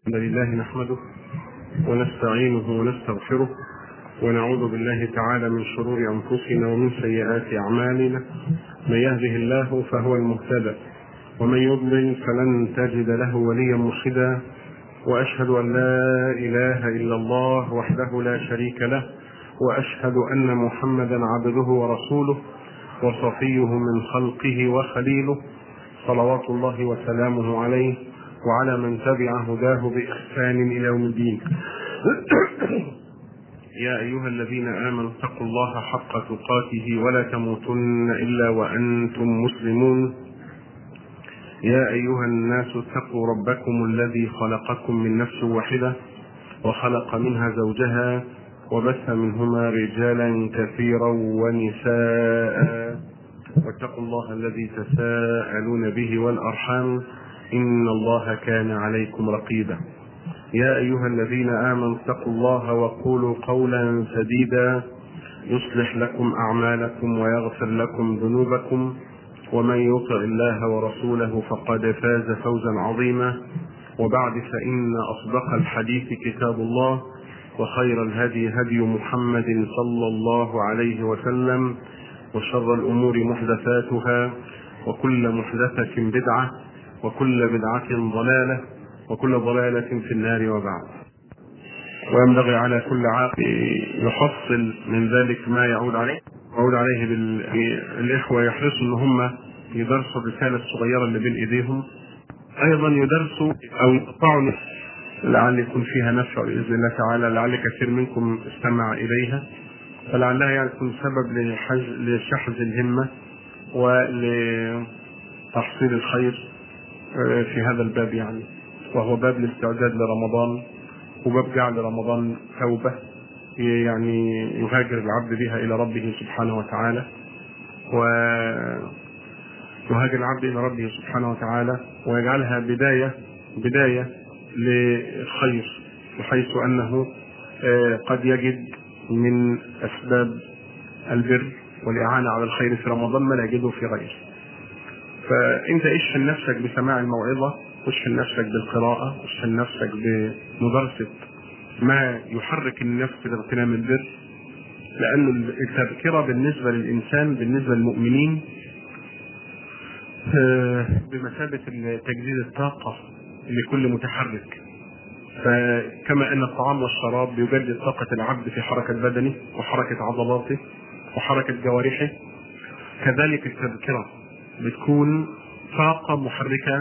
الحمد لله نحمده ونستعينه ونستغفره ونعوذ بالله تعالى من شرور انفسنا ومن سيئات اعمالنا من يهده الله فهو المهتدى ومن يضلل فلن تجد له وليا مرشدا واشهد ان لا اله الا الله وحده لا شريك له واشهد ان محمدا عبده ورسوله وصفيه من خلقه وخليله صلوات الله وسلامه عليه وعلى من تبع هداه بإحسان إلى يوم الدين يا أيها الذين آمنوا اتقوا الله حق تقاته ولا تموتن إلا وأنتم مسلمون يا أيها الناس اتقوا ربكم الذي خلقكم من نفس واحدة وخلق منها زوجها وبث منهما رجالا كثيرا ونساء واتقوا الله الذي تساءلون به والأرحام إن الله كان عليكم رقيبا يا أيها الذين آمنوا اتقوا الله وقولوا قولا سديدا يصلح لكم أعمالكم ويغفر لكم ذنوبكم ومن يطع الله ورسوله فقد فاز فوزا عظيما وبعد فإن أصدق الحديث كتاب الله وخير الهدي هدي محمد صلى الله عليه وسلم وشر الأمور محدثاتها وكل محدثة بدعة وكل بدعة ضلالة وكل ضلالة في النار وبعد وينبغي على كل عاقل يحصل من ذلك ما يعود عليه يعود عليه بالإخوة يحرصوا إن هم يدرسوا الرسالة الصغيرة اللي بين إيديهم أيضا يدرسوا أو يقطعوا لعل يكون فيها نفع بإذن الله تعالى لعل كثير منكم استمع إليها فلعلها يعني تكون سبب لشحذ الهمة ولتحصيل الخير في هذا الباب يعني وهو باب الاستعداد لرمضان وباب جعل رمضان توبة يعني يهاجر العبد بها إلى ربه سبحانه وتعالى و يهاجر العبد إلى ربه سبحانه وتعالى ويجعلها بداية بداية للخير بحيث أنه قد يجد من أسباب البر والإعانة على الخير في رمضان ما لا يجده في غيره فانت اشحن نفسك بسماع الموعظه واشحن نفسك بالقراءه واشحن نفسك بمدرسه ما يحرك النفس لاغتنام البر لأن التذكرة بالنسبة للإنسان بالنسبة للمؤمنين بمثابة تجديد الطاقة لكل متحرك فكما أن الطعام والشراب بيجدد طاقة العبد في حركة بدنه وحركة عضلاته وحركة جوارحه كذلك التذكرة بتكون طاقة محركة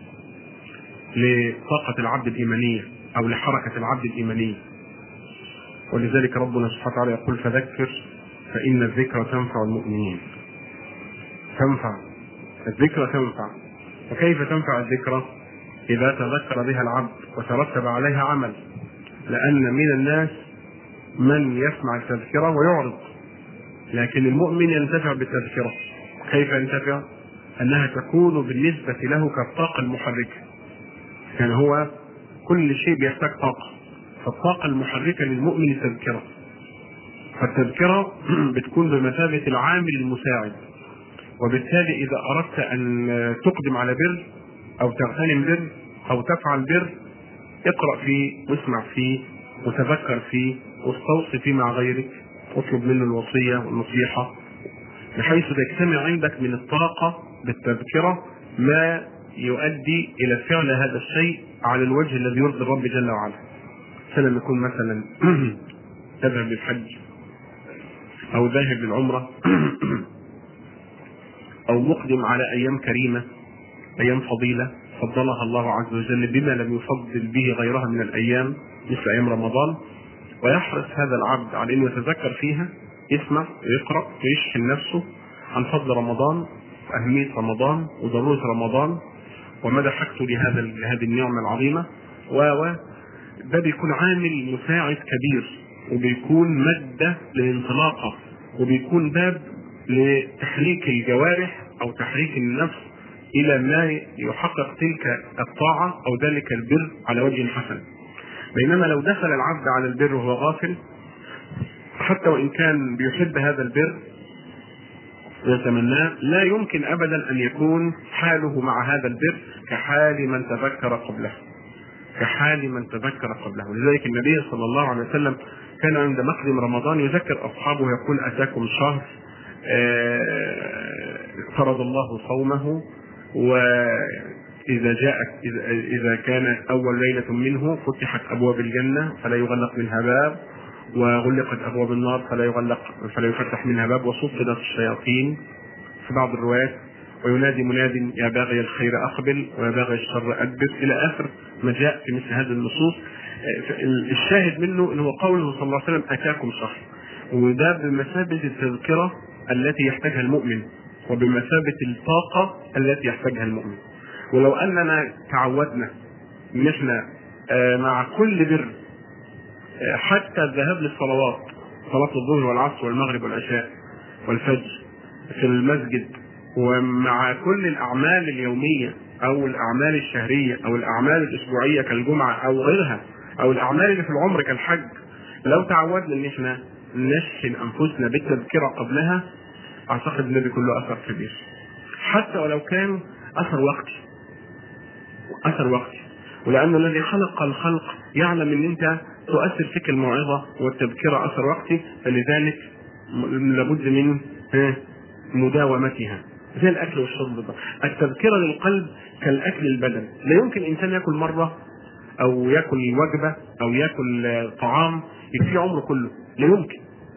لطاقة العبد الإيمانية أو لحركة العبد الإيمانية ولذلك ربنا سبحانه وتعالى يقول فذكر فإن الذكرى تنفع المؤمنين تنفع الذكرى تنفع وكيف تنفع الذكرى إذا تذكر بها العبد وترتب عليها عمل لأن من الناس من يسمع التذكرة ويعرض لكن المؤمن ينتفع بالتذكرة كيف ينتفع؟ انها تكون بالنسبه له كالطاقه المحركه. يعني هو كل شيء بيحتاج طاقه. فالطاقه المحركه للمؤمن التذكره. فالتذكره بتكون بمثابه العامل المساعد. وبالتالي اذا اردت ان تقدم على بر او تغتنم بر او تفعل بر اقرا فيه واسمع فيه وتذكر فيه واستوصي فيه مع غيرك واطلب منه الوصيه والنصيحه بحيث تجتمع عندك من الطاقة بالتذكرة ما يؤدي إلى فعل هذا الشيء على الوجه الذي يرضي الرب جل وعلا. سلم يكون مثلا تذهب للحج أو ذاهب للعمرة أو مقدم على أيام كريمة أيام فضيلة فضلها الله عز وجل بما لم يفضل به غيرها من الأيام مثل أيام رمضان ويحرص هذا العبد على أنه يتذكر فيها يسمع ويقرا ويشحن نفسه عن فضل رمضان واهميه رمضان وضروره رمضان ومدى حاجته لهذا لهذه النعمه العظيمه و ده بيكون عامل مساعد كبير وبيكون ماده للانطلاقه وبيكون باب لتحريك الجوارح او تحريك النفس الى ما يحقق تلك الطاعه او ذلك البر على وجه حسن بينما لو دخل العبد على البر وهو غافل حتى وان كان بيحب هذا البر ويتمناه لا يمكن ابدا ان يكون حاله مع هذا البر كحال من تذكر قبله كحال من تذكر قبله لذلك النبي صلى الله عليه وسلم كان عند مقدم رمضان يذكر أصحابه يقول أتاكم شهر آه، فرض الله صومه وإذا جاءت إذا- إذا كان أول ليلة منه فتحت أبواب الجنة فلا يغلق منها باب وغلقت أبواب النار فلا يغلق فلا يفتح منها باب وصفدت الشياطين في بعض الروايات وينادي مناد يا باغي الخير اقبل ويا باغي الشر ادبر الى اخر ما جاء في مثل هذه النصوص الشاهد منه انه قوله صلى الله عليه وسلم اتاكم شهر وده بمثابه التذكره التي يحتاجها المؤمن وبمثابه الطاقه التي يحتاجها المؤمن ولو اننا تعودنا ان احنا آه، مع كل بر آه، حتى الذهاب للصلوات صلاه الظهر والعصر والمغرب والعشاء والفجر في المسجد ومع كل الاعمال اليوميه او الاعمال الشهريه او الاعمال الاسبوعيه كالجمعه او غيرها او الاعمال اللي في العمر كالحج لو تعودنا ان احنا نشحن انفسنا بالتذكره قبلها اعتقد ان بيكون له اثر كبير حتى ولو كان اثر وقتي اثر وقتي ولان الذي خلق الخلق يعلم ان انت تؤثر فيك الموعظه والتذكره اثر وقتي فلذلك م- لابد من ها، مداومتها زي الاكل والشرب ده التذكره للقلب كالاكل البدن لا يمكن انسان ياكل مره او ياكل وجبه او ياكل آه، طعام يكفي عمره كله لا يمكن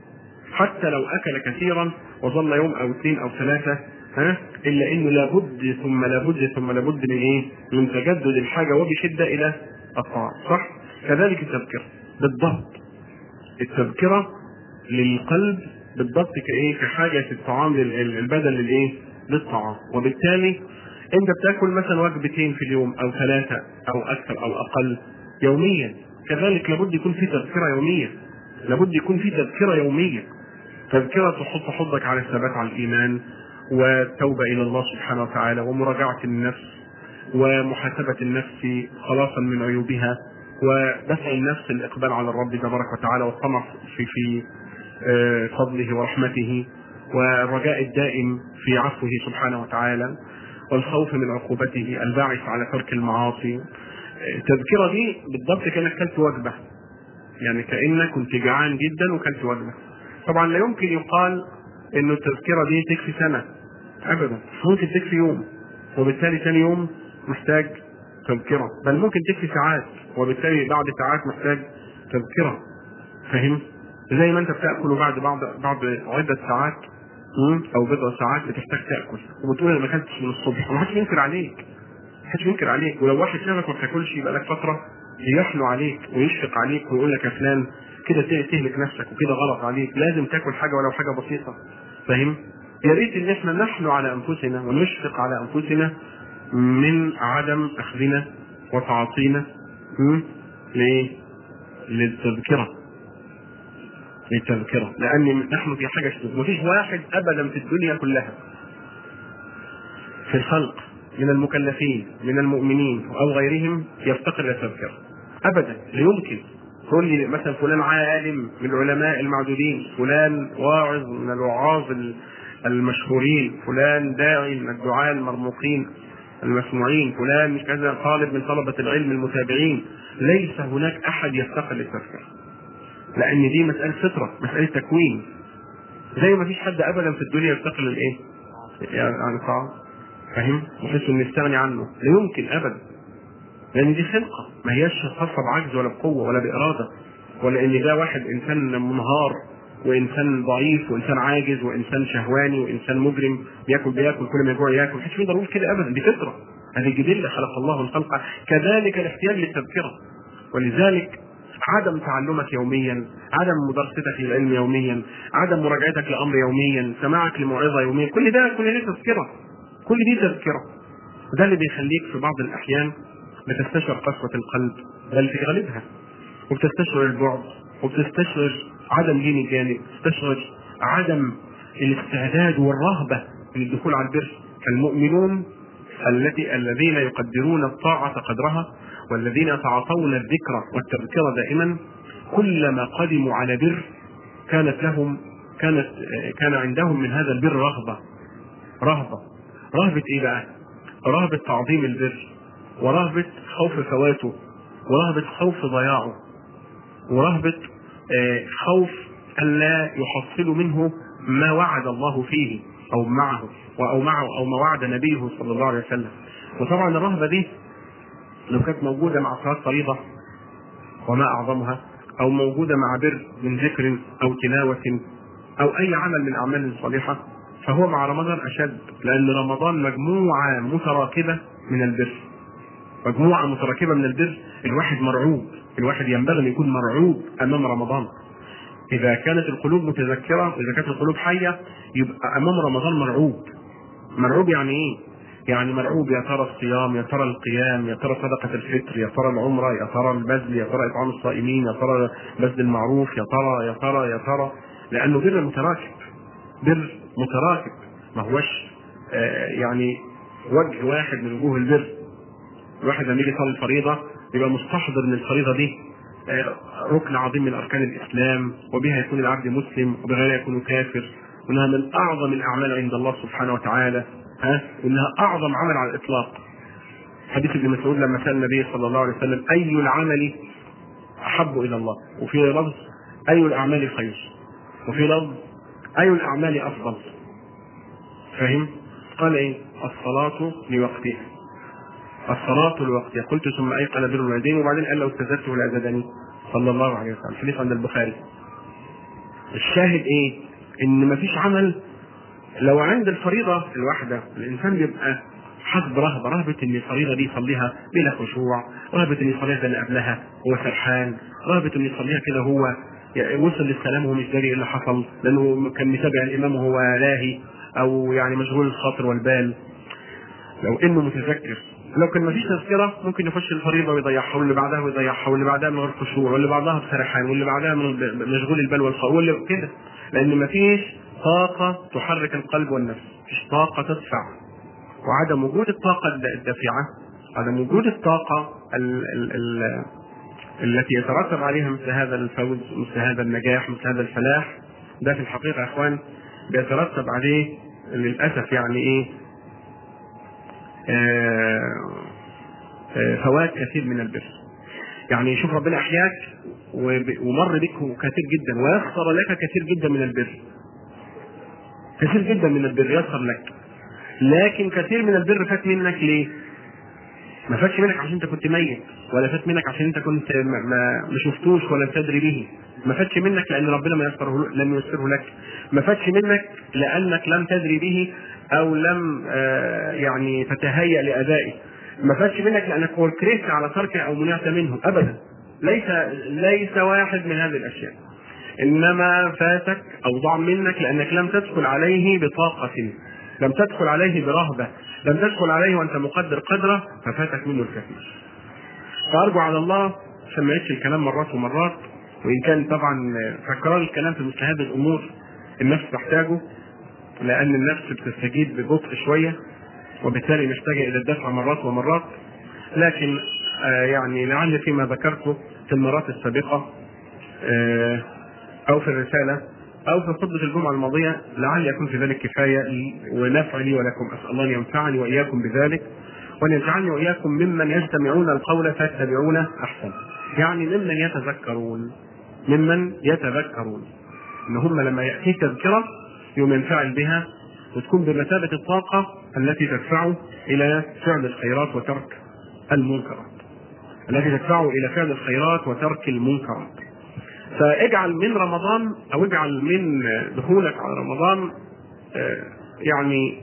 حتى لو اكل كثيرا وظل يوم او اثنين او ثلاثه ها الا انه لابد ثم لابد ثم لابد من ايه؟ من تجدد الحاجه وبشده الى الطعام صح؟ كذلك التذكره بالضبط التذكره للقلب بالضبط كايه؟ كحاجه الطعام لل- البدن للايه؟ للطعام وبالتالي انت بتاكل مثلا وجبتين في اليوم او ثلاثه او اكثر او اقل يوميا كذلك لابد يكون في تذكره يوميه لابد يكون في تذكره يوميه تذكرة تحط حضك على الثبات على الإيمان والتوبة إلى الله سبحانه وتعالى ومراجعة النفس ومحاسبة النفس خلاصا من عيوبها ودفع النفس الإقبال على الرب تبارك وتعالى والطمع في في آه، فضله ورحمته والرجاء الدائم في عفوه سبحانه وتعالى والخوف من عقوبته الباعث على ترك المعاصي آه، التذكرة دي بالضبط كانك كلت وجبة يعني كانك كنت جعان جدا وكلت وجبه طبعا لا يمكن يقال انه التذكره دي تكفي سنه ابدا ممكن تكفي يوم وبالتالي ثاني يوم محتاج تذكره بل ممكن تكفي ساعات وبالتالي بعد ساعات محتاج تذكره فاهم زي ما انت بتاكل وبعد بعض بعد عده ساعات مم، او بضع ساعات بتحتاج تاكل وبتقول انا ما اكلتش من الصبح وما حدش ينكر عليك محدش ينكر عليك ولو واحد شافك ما بتاكلش يبقى لك فتره يحنو عليك ويشفق عليك ويقول لك يا فلان كده ت- تهلك نفسك وكده غلط عليك لازم تاكل حاجه ولو حاجه بسيطه فاهم يا ريت ان احنا نحنو على انفسنا ونشفق على انفسنا من عدم اخذنا وتعاطينا م? ليه؟ للتذكره للتذكره لان نحن في حاجه شديدة. مفيش واحد ابدا في الدنيا كلها في الخلق من المكلفين من المؤمنين او غيرهم يفتقر الى التذكره ابدا لا يمكن تقول لي مثلا فلان عالم من العلماء المعدودين فلان واعظ من الوعاظ ال- المشهورين فلان داعي من الدعاة المرموقين المسموعين فلان مش كذا طالب من طلبة العلم المتابعين ليس هناك أحد يفتقر للتذكرة لأن دي مسألة فطرة مسألة تكوين زي ما فيش حد أبدا في الدنيا يفتقر للإيه؟ يعني صعب فاهم؟ بحيث إنه يستغني عنه لا يمكن أبدا لان دي خلقه ما هياش خاصه بعجز ولا بقوه ولا باراده ولا ان ده واحد انسان منهار وانسان ضعيف وانسان عاجز وانسان شهواني وانسان مجرم بياكل بياكل كل ما يجوع ياكل محدش يقدر يقول كده ابدا دي فطره هذه جبله خلق الله الخلق كذلك الاحتياج للتذكره ولذلك عدم تعلمك يوميا عدم مدرستك للعلم يوميا عدم مراجعتك لامر يوميا سماعك لموعظه يوميا كل ده كل دي تذكره كل دي تذكره ده اللي بيخليك في بعض الاحيان بتستشعر قسوة القلب بل في غالبها وبتستشعر البعد وبتستشعر عدم دين الجانب بتستشعر عدم الاستعداد والرهبة للدخول على البر كالمؤمنون التي الذين يقدرون الطاعة قدرها والذين يتعاطون الذكر والتذكرة دائما كلما قدموا على بر كانت لهم كانت كان عندهم من هذا البر رغبة رهبة رهبة ايه بقى؟ رهبة تعظيم البر ورهبة خوف فواته ورهبة خوف ضياعه ورهبة آه، خوف ألا يحصل منه ما وعد الله فيه أو معه أو معه أو ما وعد نبيه صلى الله عليه وسلم وطبعا الرهبة دي لو كانت موجودة مع صلاة فريضة وما أعظمها أو موجودة مع بر من ذكر أو تلاوة أو أي عمل من الأعمال الصالحة فهو مع رمضان أشد لأن رمضان مجموعة متراكبة من البر مجموعة متراكبة من البر الواحد مرعوب الواحد ينبغي أن يكون مرعوب أمام رمضان إذا كانت القلوب متذكرة وإذا كانت القلوب حية يبقى أمام رمضان مرعوب مرعوب يعني إيه؟ يعني مرعوب يا ترى الصيام يا ترى القيام يا ترى صدقة الفطر يا ترى العمرة يا ترى البذل يا ترى إطعام الصائمين يا ترى بذل المعروف يا ترى يا ترى يا ترى لأنه بر متراكب بر متراكب ما هوش آه يعني وجه واحد من وجوه البر الواحد لما يجي يصلي الفريضة يبقى مستحضر ان الفريضة دي آه ركن عظيم من أركان الإسلام وبها يكون العبد مسلم وبغيرها يكون كافر وانها من اعظم الاعمال عند الله سبحانه وتعالى ها وانها اعظم عمل على الاطلاق حديث ابن مسعود لما سال النبي صلى الله عليه وسلم اي العمل احب الى الله وفي لفظ اي الاعمال خير وفي لفظ اي الاعمال افضل فهم قال ايه الصلاه لوقتها الصلاة لوقتها قلت ثم أيقن بر الوالدين وبعدين قال لو استزدته لأزدني صلى الله عليه وسلم حديث عند البخاري الشاهد ايه ان مفيش عمل لو عند الفريضة الواحدة الإنسان بيبقى حسب رهبة رهبة إن الفريضة دي يصليها بلا خشوع رهبة إن يصليها زي اللي قبلها هو سرحان رهبة إن يصليها كده هو وصل للسلام وهو مش داري ايه اللي حصل لأنه كان متابع الإمام وهو لاهي أو يعني مشغول الخاطر والبال لو إنه متذكر لو كان مفيش تذكرة ممكن يخش الفريضة ويضيعها واللي بعدها ويضيعها واللي بعدها من غير خشوع واللي بعدها بسرحان واللي بعدها من مشغول البال والخاطر واللي كده لأن مفيش طاقة تحرك القلب والنفس مفيش طاقة تدفع وعدم وجود الطاقة الدافعة عدم وجود الطاقة ال ال ال التي يترتب عليها مثل هذا الفوز مثل هذا النجاح مثل هذا الفلاح ده في الحقيقة يا اخوان بيترتب عليه للأسف يعني ايه آه آه فوات كثير من البر يعني شوف ربنا احياك ومر بك كثير جدا ويسر لك كثير جدا من البر كثير جدا من البر يسر لك لكن كثير من البر فات منك ليه؟ ما فاتش منك عشان انت كنت ميت ولا فات منك عشان انت كنت ما, ما, ما شفتوش ولا تدري به ما فاتش منك لان ربنا ما يسره لم ييسره لك ما فاتش منك لانك لم تدري به او لم آه يعني تتهيأ لادائه ما فاتش منك لانك كرهت على تركه او منعت منه ابدا ليس ليس واحد من هذه الاشياء انما فاتك او ضاع منك لانك لم تدخل عليه بطاقه لم تدخل عليه برهبه لم تدخل عليه وانت مقدر قدره ففاتك منه الكثير فارجو على الله عشان ما الكلام مرات ومرات وان كان طبعا تكرار الكلام في مثل هذه الامور النفس تحتاجه لان النفس بتستجيب ببطء شويه وبالتالي محتاجه الى الدفع مرات ومرات لكن آه يعني لعل فيما ذكرته في المرات السابقه آه او في الرساله او في خطبه الجمعه الماضيه لعل يكون في ذلك كفايه ونفع لي ولكم اسال الله ان ينفعني واياكم بذلك وان يجعلني واياكم ممن يستمعون القول فيتبعون احسن يعني ممن يتذكرون ممن يتذكرون ان هم لما ياتي تذكره يوم ينفعل بها وتكون بمثابه الطاقه التي تدفعه الى فعل الخيرات وترك المنكرات التي تدفعه الى فعل الخيرات وترك المنكرات فاجعل من رمضان او اجعل من دخولك على رمضان يعني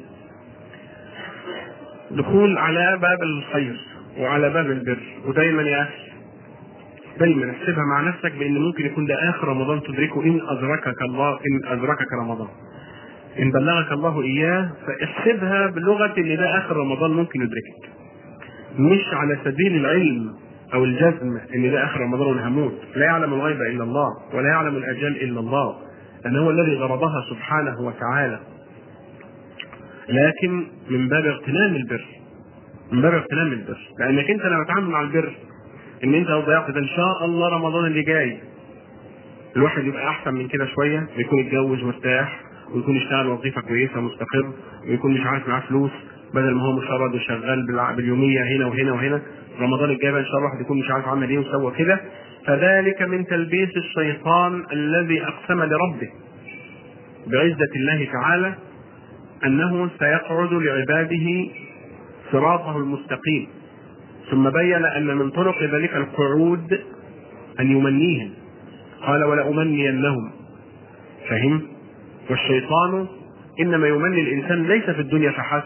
دخول على باب الخير وعلى باب البر ودايما يا اخي دايما احسبها مع نفسك بان ممكن يكون ده اخر رمضان تدركه ان ادركك الله ان ادركك رمضان ان بلغك الله اياه فاحسبها بلغه ان ده اخر رمضان ممكن يدركك مش على سبيل العلم او الجزم ان ده اخر رمضان وانا هموت لا يعلم الغيب الا الله ولا يعلم الاجال الا الله لان هو الذي ضربها سبحانه وتعالى لكن من باب اغتنام البر من باب اغتنام البر لانك انت لما تتعامل مع البر ان انت لو ضيعت ده ان شاء الله رمضان اللي جاي الواحد يبقى احسن من كده شويه ويكون اتجوز مرتاح ويكون يشتغل وظيفه كويسه مستقر ويكون مش عارف معاه فلوس بدل ما هو مشرد وشغال باليوميه هنا وهنا وهنا رمضان الجاي بقى ان شاء الله واحد يكون مش عارف عمل ايه وسوى كده فذلك من تلبيس الشيطان الذي اقسم لربه بعزة الله تعالى انه سيقعد لعباده صراطه المستقيم ثم بين ان من طرق ذلك القعود ان يمنيهم قال ولأمنينهم فهم والشيطان انما يمني الانسان ليس في الدنيا فحسب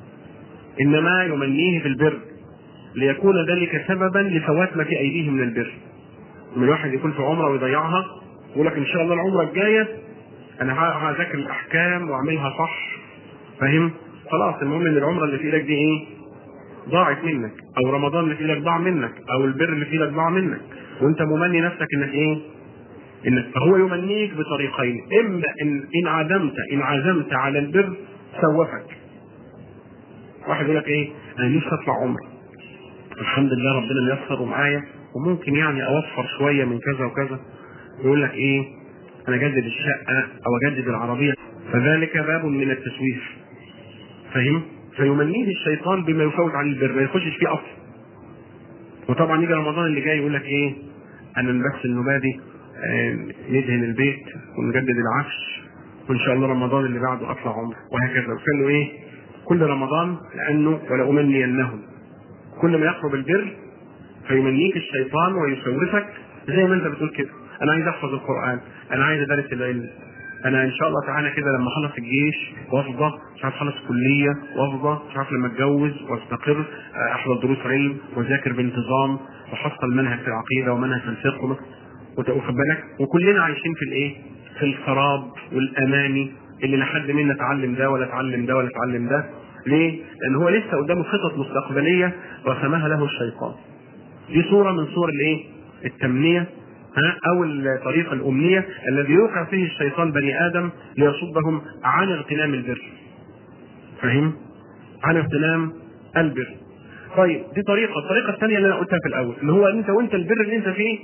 انما يمنيه في البر ليكون ذلك سببا لفوات ما في ايديه من البر من الواحد يكون في عمره ويضيعها يقول لك ان شاء الله العمره الجايه انا هذاكر الاحكام واعملها صح فاهم خلاص المهم ان العمره اللي في ايدك دي ايه ضاعت منك او رمضان اللي في ايدك ضاع منك او البر اللي في ايدك ضاع منك وانت ممني نفسك انك ايه انك فهو يمنيك بطريقين اما ان ان عزمت ان عزمت على البر سوفك واحد يقول لك ايه انا نفسي اطلع عمره الحمد لله ربنا ميسر ومعايا وممكن يعني اوفر شويه من كذا وكذا يقول لك ايه انا اجدد الشقه او اجدد العربيه فذلك باب من التسويف فاهم فيمنيه الشيطان بما يفوت عن البر ما يخشش فيه اصلا وطبعا يجي رمضان اللي جاي يقول لك ايه انا بس النوبه دي آه، ندهن البيت ونجدد العفش وان شاء الله رمضان اللي بعده اطلع عمره وهكذا وكانه ايه كل رمضان لانه ولأمنينهم كل ما يقرب البر فيمنيك الشيطان ويسوفك زي ما انت بتقول كده انا عايز احفظ القران انا عايز ادرس العلم انا ان شاء الله تعالى كده لما اخلص الجيش وافضى مش عارف اخلص كليه وافضى مش عارف لما اتجوز واستقر آه، احضر دروس علم واذاكر بانتظام واحصل منهج في العقيده ومنهج في الفقه وت- واخد بالك وكلنا عايشين في الايه؟ في الخراب والاماني اللي لا حد منا اتعلم ده ولا اتعلم ده ولا اتعلم ده ليه؟ لان هو لسه قدامه خطط مستقبليه رسمها له الشيطان. دي صوره من صور الايه؟ التمنيه ها او الطريقه الامنيه الذي يوقع فيه الشيطان بني ادم ليصدهم عن اغتنام البر. فاهم؟ عن اغتنام البر. طيب دي طريقه، الطريقه الثانيه اللي انا قلتها في الاول اللي هو انت وانت البر اللي انت فيه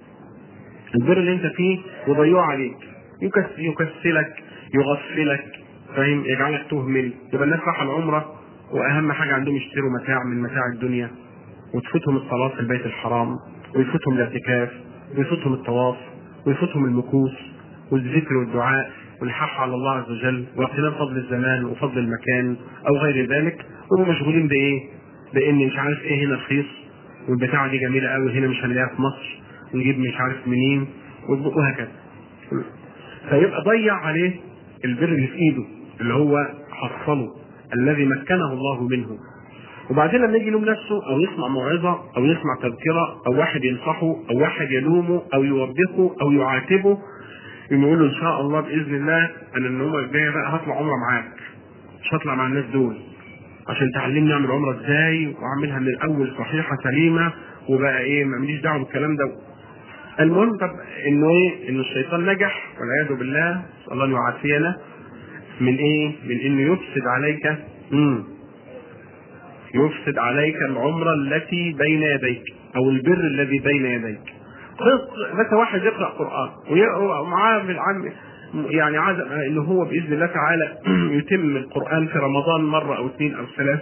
البر اللي انت فيه يضيعه عليك يكس يكسلك يغفلك فاهم يجعلك تهمل يبقى الناس رايحه العمره واهم حاجه عندهم يشتروا متاع من متاع الدنيا وتفوتهم الصلاه في البيت الحرام ويفوتهم الاعتكاف ويفوتهم الطواف ويفوتهم المكوس والذكر والدعاء والحق على الله عز وجل واغتنام فضل الزمان وفضل المكان او غير ذلك وهم مشغولين بايه؟ بان مش عارف ايه هنا رخيص والبتاعه دي جميله قوي هنا مش هنلاقيها في مصر نجيب مش عارف منين وهكذا فيبقى ضيع عليه البر اللي في ايده اللي هو حصله الذي مكنه الله منه وبعدين لما يجي يلوم نفسه او يسمع موعظه او يسمع تذكره او واحد ينصحه او واحد يلومه او يوبخه او يعاتبه يقوم يقول له ان شاء الله باذن الله انا النومه الجايه بقى هطلع عمره معاك مش هطلع مع الناس دول عشان تعلمني اعمل عمره ازاي واعملها من الاول صحيحه سليمه وبقى ايه ماليش دعوه بالكلام ده المهم طب انه ايه ان الشيطان نجح والعياذ بالله نسال الله ان يعافينا من ايه؟ من انه يفسد عليك مم. يفسد عليك العمره التي بين يديك او البر الذي بين يديك. قص مثلا واحد يقرا قران ويقرا معاه بالعام يعني عايز ان هو باذن الله تعالى يتم القران في رمضان مره او اثنين او ثلاث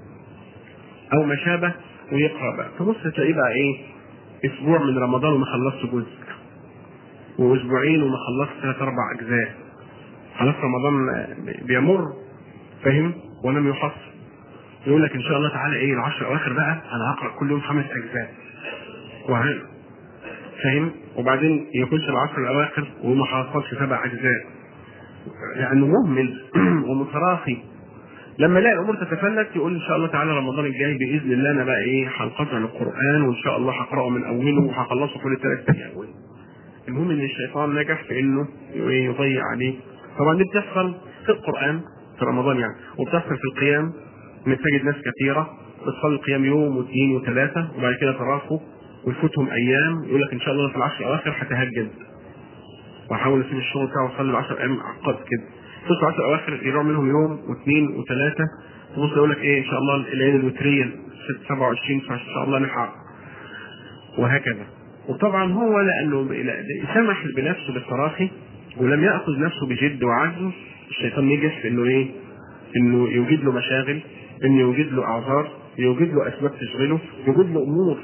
او ما شابه ويقرا بقى تبص تلاقيه بقى ايه؟ اسبوع من رمضان وما خلصت جزء واسبوعين وما خلصت ثلاث اربع اجزاء خلاص رمضان بيمر فاهم ولم يحصل يقول لك ان شاء الله تعالى ايه العشر الاواخر بقى انا هقرا كل يوم خمس اجزاء وهن فاهم وبعدين يخش العشر الاواخر وما حصلش سبع اجزاء لانه مهمل ومتراخي لما الاقي الامور تتفلت يقول ان شاء الله تعالى رمضان الجاي باذن الله انا بقى ايه هنقطع القران وان شاء الله هقراه من اوله وهخلصه كل ثلاث ايام المهم ان الشيطان نجح في انه يضيع عليه طبعا دي بتحصل في القران في رمضان يعني وبتحصل في القيام ان تجد ناس كثيره بتصلي القيام يوم واثنين وثلاثه وبعد كده تراخوا ويفوتهم ايام يقول لك ان شاء الله في العشر الاواخر هتهجد واحاول اسيب الشغل بتاعه واصلي العشر ايام عقد كده ثلث العشر الاواخر يروح منهم يوم واثنين وثلاثه تبص يقول لك ايه ان شاء الله الليله الوتريه 27 فان شاء الله نلحق وهكذا وطبعا هو لانه سمح بنفسه بالتراخي ولم ياخذ نفسه بجد وعزم الشيطان نجح في انه ايه؟ انه يوجد له مشاغل انه يوجد له اعذار يوجد له اسباب تشغله يوجد له امور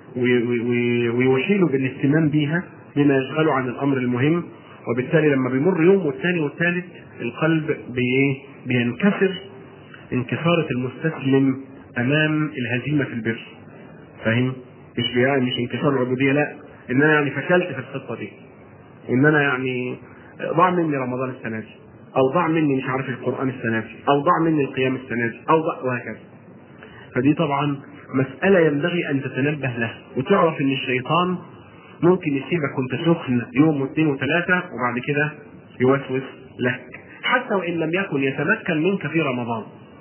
ويوحيله بالاهتمام بيها بما يشغله عن الامر المهم وبالتالي لما بيمر يوم والثاني والثالث القلب بي بينكسر انكسارة المستسلم امام الهزيمة في البر فاهم؟ مش يعني مش انكسار العبودية لا ان انا يعني فشلت في الخطة دي وان انا يعني ضاع مني رمضان السنة دي او ضاع مني مش عارف القرآن السنة دي او ضاع مني القيام السنة دي او ضاع وهكذا فدي طبعا مسألة ينبغي أن تتنبه لها وتعرف إن الشيطان ممكن يسيبك وأنت سخن يوم واثنين وثلاثة وبعد كده يوسوس لك حتى وإن لم يكن يتمكن منك في رمضان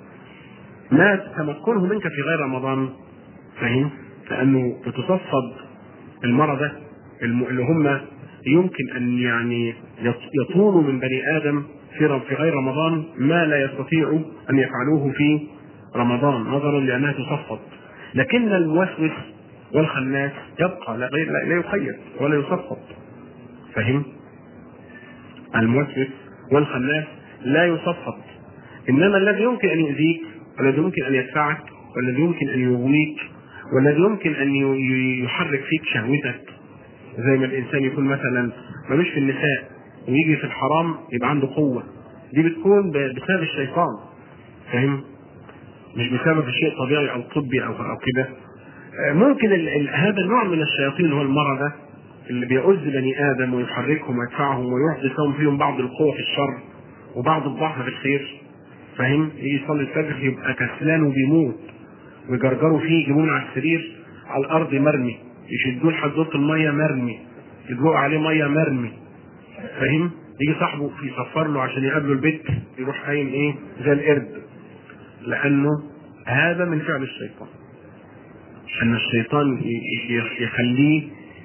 ما تمكنه منك في غير رمضان فاهم؟ لأنه بتصفد المرضى اللي هم يمكن أن يعني يطولوا من بني آدم في في غير رمضان ما لا يستطيعوا أن يفعلوه في رمضان نظرا لأنها تصفد لكن الموسوس والخناس يبقى لا, لا, لا يقيد ولا يصفد فهم الموسوس والخناس لا يصفد انما الذي يمكن ان يؤذيك والذي يمكن ان يدفعك والذي يمكن ان يغويك والذي يمكن ان يحرك فيك شهوتك زي ما الانسان يكون مثلا ملوش في النساء ويجي في الحرام يبقى عنده قوه دي بتكون بسبب الشيطان فاهم مش بسبب شيء طبيعي او طبي او او كده ممكن ال ال هذا النوع من الشياطين هو المرضى اللي بيؤذ بني ادم ويحركهم ويدفعهم ويحدث لهم فيهم بعض القوه في الشر وبعض الضعف في الخير فاهم يجي يصلي الفجر يبقى كسلان وبيموت ويجرجروا فيه يجيبوه على السرير على الارض مرمي يشدوه لحد دورة الميه مرمي يدلقوا عليه ميه مرمي فاهم يجي صاحبه يصفر له عشان يقابله البيت يروح قايم ايه زي القرد لانه هذا من فعل الشيطان ان الشيطان يخليه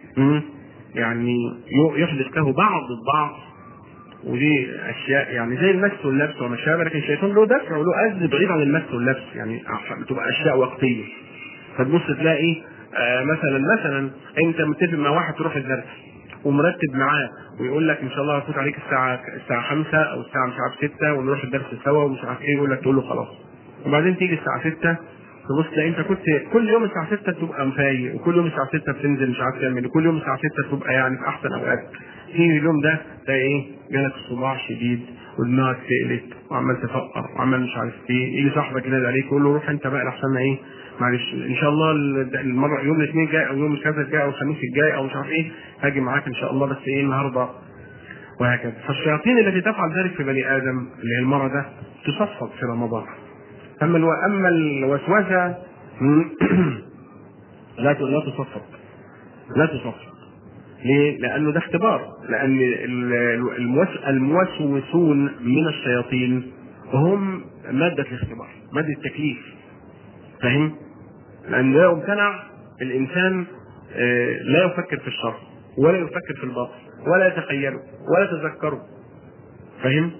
يعني يحدث له بعض الضعف ودي اشياء يعني زي المس واللبس وما شابه لكن الشيطان له دفع وله اذى بعيد عن المس واللبس يعني بتبقى اشياء وقتيه فتبص تلاقي آه مثلا مثلا انت متفق مع واحد تروح الدرس ومرتب معاه ويقول لك ان شاء الله هفوت عليك الساعه الساعه 5 او الساعه مش عارف 6 ونروح الدرس سوا ومش عارف ايه يقول لك تقول له خلاص وبعدين تيجي الساعه 6 تبص تلاقي انت كنت كل يوم الساعه 6 تبقى مفايق وكل يوم الساعه 6 بتنزل مش عارف تعمل وكل يوم الساعه 6 تبقى يعني في احسن اوقات تيجي اليوم ده تلاقي ايه جالك صداع شديد ودماغك تقلت وعمال تفقر وعمال مش عارف ايه يجي صاحبك ينادي عليك يقول له روح انت بقى لحسن ايه معلش ان شاء الله المره يوم الاثنين الجاي او يوم الثلاثاء الجاي او الخميس الجاي او مش عارف ايه هاجي معاك ان شاء الله بس ايه النهارده وهكذا فالشياطين التي تفعل ذلك في بني ادم اللي هي المرضى تصفد في رمضان اما الو... اما الوسوسه لا لا تصفد لا تصفد ليه؟ لأنه ده اختبار، لأن الموسوسون من الشياطين هم مادة الاختبار، مادة التكليف. فاهم؟ لأن لا يمتنع الإنسان لا يفكر في الشر ولا يفكر في الباطل ولا يتخيله ولا يتذكره. فاهم؟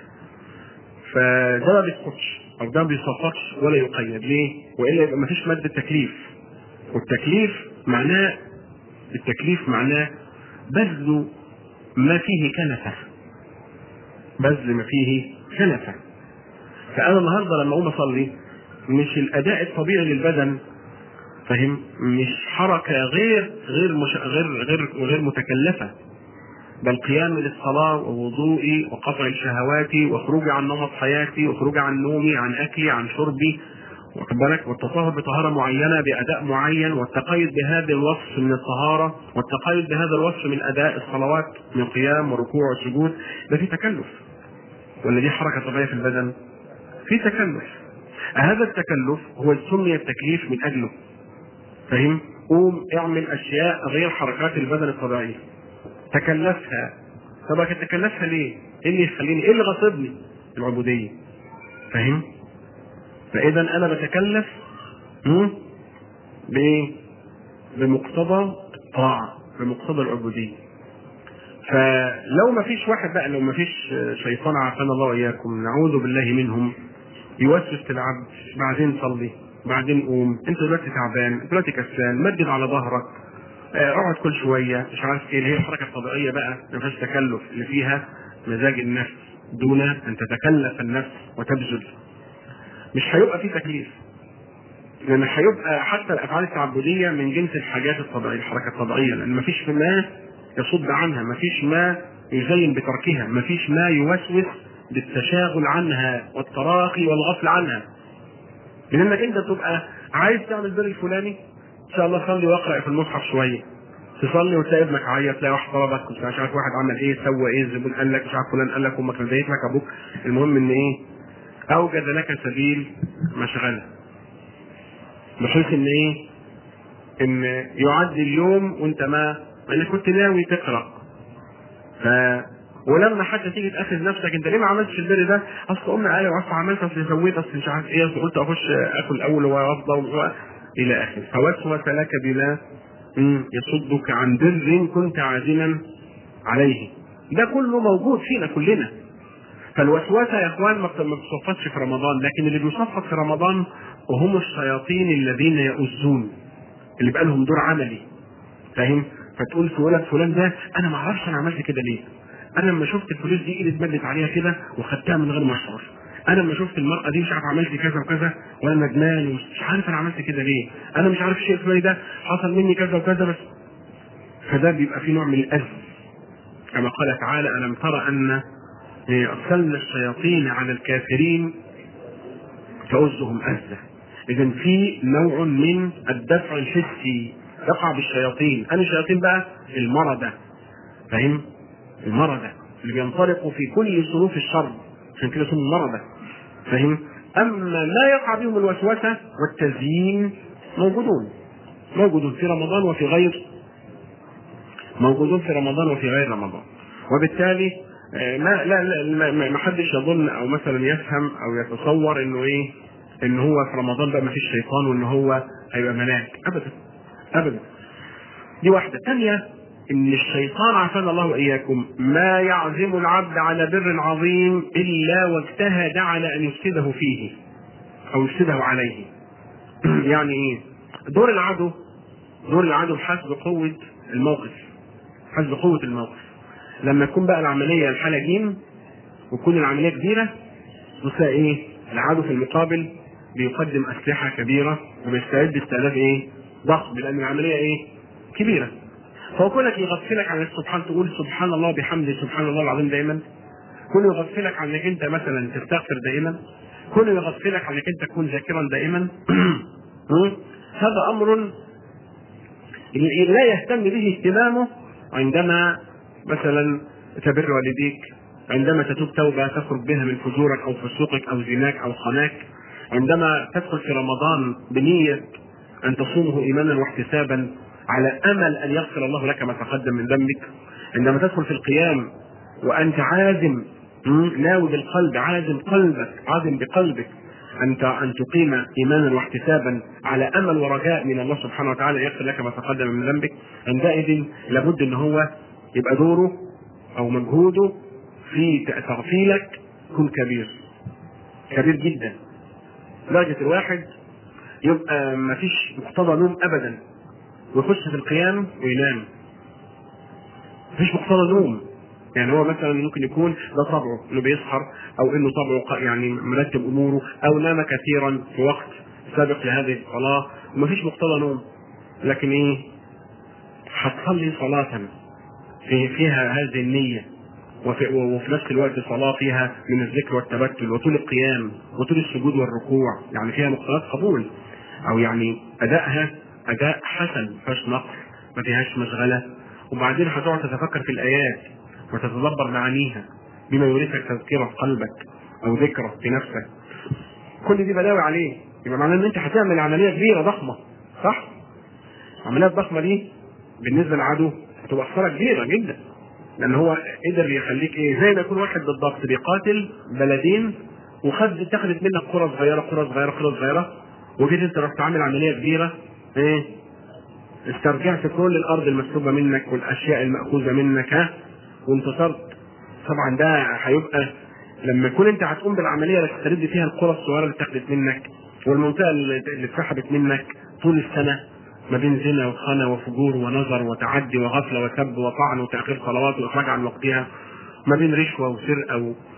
فده ما بيسقطش او ده ما بيصفقش ولا يقيد ليه؟ والا يبقى ما فيش ماده تكليف والتكليف معناه التكليف معناه بذل ما فيه كنفه بذل ما فيه كنفه فانا النهارده لما اقوم اصلي مش الاداء الطبيعي للبدن فاهم مش حركه غير غير مش غير غير غير متكلفه بل قيامي للصلاة ووضوئي وقطع الشهوات وخروجي عن نمط حياتي وخروجي عن نومي عن أكلي عن شربي واخد بالك والتطهر بطهارة معينة بأداء معين والتقيد بهذا الوصف من الطهارة والتقيد بهذا الوصف من أداء الصلوات من قيام وركوع وسجود ده في تكلف ولا دي حركة طبيعية في البدن؟ في تكلف هذا التكلف هو سمي التكليف من أجله فاهم؟ قوم اعمل أشياء غير حركات البدن الطبيعية تكلفها طب تكلفها ليه؟ ايه اللي يخليني ايه اللي غصبني؟ العبوديه فاهم؟ فاذا انا بتكلف بايه؟ بمقتضى الطاعه بمقتضى العبوديه فلو ما فيش واحد بقى لو ما فيش شيطان عافانا الله واياكم نعوذ بالله منهم يوسوس في العبد بعدين صلي بعدين قوم انت دلوقتي تعبان انت دلوقتي كسلان مدد على ظهرك اقعد كل شويه مش عارف ايه اللي هي الحركه الطبيعيه بقى ما فيهاش تكلف اللي فيها مزاج النفس دون ان تتكلف النفس وتبذل مش هيبقى في تكليف لان هيبقى حتى الافعال التعبديه من جنس الحاجات الطبيعيه الحركه الطبيعيه لان مفيش ما يصد عنها مفيش ما يزين بتركها مفيش ما يوسوس بالتشاغل عنها والتراخي والغفل عنها لانك انت تبقى عايز تعمل البر الفلاني ان شاء الله صلي واقرا في المصحف شويه تصلي وتلاقي ابنك عيط تلاقي واحد طلبك مش عارف واحد عمل ايه سوى ايه الزبون قال لك مش عارف فلان قال لك امك نديت لك ابوك المهم ان ايه اوجد لك سبيل مشغله بحيث ان ايه ان يعدي اليوم وانت ما انا كنت ناوي تقرا ف ولما حتى تيجي تاخذ نفسك انت ليه ما عملتش البر ده؟ اصل امي قال اصل عملت اصل سويت اصل مش عارف ايه اصل قلت اخش اكل الاول وافضل الى اخره فوسوس لك بما يصدك عن بر كنت عازما عليه ده كله موجود فينا كلنا فالوسوسه يا اخوان ما بتصفصش في رمضان لكن اللي بيصفص في رمضان وهم الشياطين الذين يؤذون اللي بقى لهم دور عملي فاهم فتقول في ولد فلان ده انا ما اعرفش انا عملت كده ليه انا لما شفت الفلوس دي ايدي اتمدت عليها كده وخدتها من غير ما اشعر انا لما شفت المرأة دي مش عارف عملت كذا وكذا وانا ندمان ومش عارف انا عملت كده ليه انا مش عارف الشيء الفلاني ده حصل مني كذا وكذا بس فده بيبقى فيه نوع من الاذى كما قال تعالى الم ترى ان ارسلنا الشياطين على الكافرين تعزهم أزة إذا في نوع من الدفع الحسي يقع بالشياطين أنا الشياطين بقى المردة فاهم المردة اللي بينطلقوا في كل صنوف الشر عشان كده اسمهم المردة فاهم أما ما يقع بهم الوسوسة والتزيين موجودون موجودون في رمضان وفي غير موجودون في رمضان وفي غير رمضان وبالتالي ما لا, لا ما حدش يظن او مثلا يفهم او يتصور انه ايه ان هو في رمضان بقى ما فيش شيطان وان هو هيبقى ملاك ابدا ابدا دي واحده ثانيه ان الشيطان عافانا الله واياكم ما يعزم العبد على بر عظيم الا واجتهد على ان يفسده فيه او يفسده عليه يعني ايه دور العدو دور العدو حسب قوه الموقف حسب قوه الموقف لما تكون بقى العمليه الحاله جيم وتكون العمليه كبيره تلاقي ايه العدو في المقابل بيقدم اسلحه كبيره وبيستعد استعداد ايه ضخم لان العمليه ايه كبيره فهو كونك يغفلك عن سبحان تقول سبحان الله بحمده سبحان الله العظيم دائما كونه يغفلك عن انك انت مثلا تستغفر دائما كونه يغفلك عن انك انت تكون ذاكرا دائما هذا امر لا يهتم به اهتمامه عندما مثلا تبر والديك عندما تتوب توبه تخرج بها من فجورك او فسوقك او زناك او خناك عندما تدخل في رمضان بنيه ان تصومه ايمانا واحتسابا على امل ان يغفر الله لك ما تقدم من ذنبك عندما تدخل في القيام وانت عازم ناوي بالقلب عازم قلبك عازم بقلبك أن أن تقيم إيمانا واحتسابا على أمل ورجاء من الله سبحانه وتعالى يغفر لك ما تقدم من ذنبك عندئذ لابد أن هو يبقى دوره أو مجهوده في تغفيلك يكون كبير كبير جدا درجة الواحد يبقى ما فيش مقتضى نوم أبدا ويخش في القيام وينام مفيش مقتضى نوم يعني هو مثلا ممكن يكون ده طبعه انه بيسهر او انه طبعه يعني مرتب اموره او نام كثيرا في وقت سابق لهذه الصلاه ومفيش مقتضى نوم لكن ايه هتصلي صلاه في فيها هذه النيه وفي, وفي نفس الوقت صلاة فيها من الذكر والتبتل وطول القيام وطول السجود والركوع يعني فيها مقتضيات قبول أو يعني أدائها أداء حسن ما فيهاش نقص ما فيهاش مشغلة وبعدين هتقعد تتفكر في الآيات وتتدبر معانيها بما يورثك تذكرة في قلبك أو ذكرى في نفسك كل دي بلاوي عليه يبقى معناه إن أنت هتعمل عملية كبيرة ضخمة صح؟ العمليات الضخمة دي بالنسبة للعدو هتبقى خسارة كبيرة جدا لان هو قدر يخليك ايه زي ما يكون واحد بالضبط بيقاتل بلدين وخد اتخذت منك قرى صغيره قرى صغيره قرى صغيره وجيت انت رحت عامل عمليه كبيره ايه استرجعت كل الارض المسلوبه منك والاشياء الماخوذه منك ها وانتصرت طبعا ده هيبقى لما يكون انت هتقوم بالعمليه اللي تسترد فيها القرى الصغيره اللي اتخذت منك والمنطقه اللي اتسحبت منك طول السنه ما بين زنا وخنا وفجور ونظر وتعدي وغفله وسب وطعن وتاخير صلوات واخراج عن وقتها ما بين رشوه وسرقه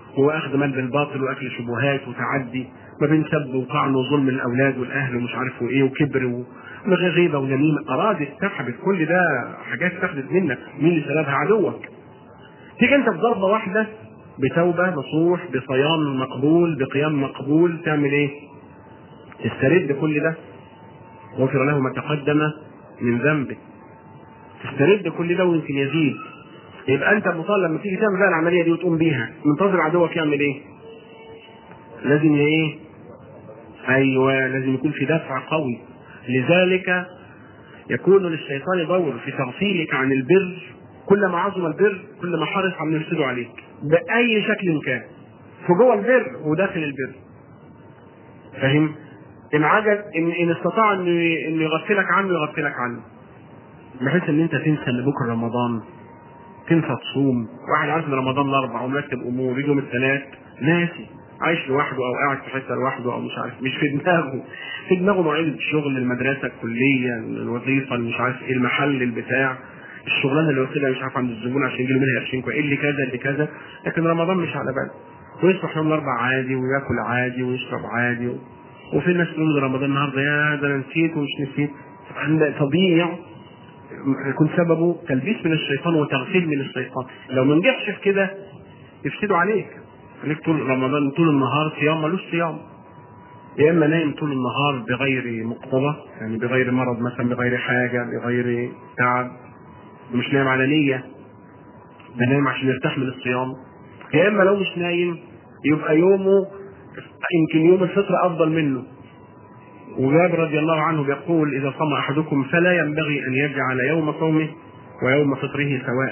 واخذ مال بالباطل واكل شبهات وتعدي ما بين سب وطعن وظلم الاولاد والاهل ومش عارف وايه وكبر وغيبه ونميمه ارادت سحبت كل ده حاجات تاخدت منك مين اللي سلبها عدوك تيجي انت بضربه واحده بتوبه نصوح بصيام مقبول بقيام مقبول تعمل ايه؟ تسترد كل ده غفر له ما تقدم من ذنبه تسترد كل ده ويمكن يزيد يبقى انت مطالب لما تيجي تعمل بقى العمليه دي وتقوم بيها منتظر عدوك يعمل ايه؟ لازم ايه؟ ايوه لازم يكون في دفع قوي لذلك يكون للشيطان دور في تغفيلك عن البر كلما عظم البر كلما حرص على يفسده عليك باي شكل كان في جوه البر وداخل البر فاهم؟ ان عجز ان ان استطاع انه انه يغفلك عنه يغفلك عنه بحيث ان انت تنسى ان بكره رمضان تنسى تصوم واحد عارف ان رمضان الاربع ومرتب امور يجي يوم الثلاث ناسي عايش لوحده او قاعد في حته لوحده او مش عارف مش في دماغه في دماغه مواعيد الشغل المدرسه الكليه الوظيفه اللي مش عارف ايه المحل البتاع الشغلانه اللي واخدها مش عارف عند الزبون عشان يجي له منها قرشين كويس اللي كذا اللي كذا لكن رمضان مش على باله ويصبح يوم الاربع عادي وياكل عادي ويشرب عادي و... وفي ناس تقول ده رمضان النهارده يا ده انا نسيت ومش نسيت طبعا تضييع يكون سببه تلبيس من الشيطان وتغفيل من الشيطان لو ما نجحش في كده يفسدوا عليك عليك طول رمضان طول النهار صيام ملوش صيام يا اما نايم طول النهار بغير مقتضى يعني بغير مرض مثلا بغير حاجه بغير تعب مش نايم على نيه ده نايم عشان يرتاح من الصيام يا اما لو مش نايم يبقى يومه يمكن يوم الفطر افضل منه وجابر رضي الله عنه بيقول اذا صام احدكم فلا ينبغي ان يجعل يوم صومه ويوم فطره سواء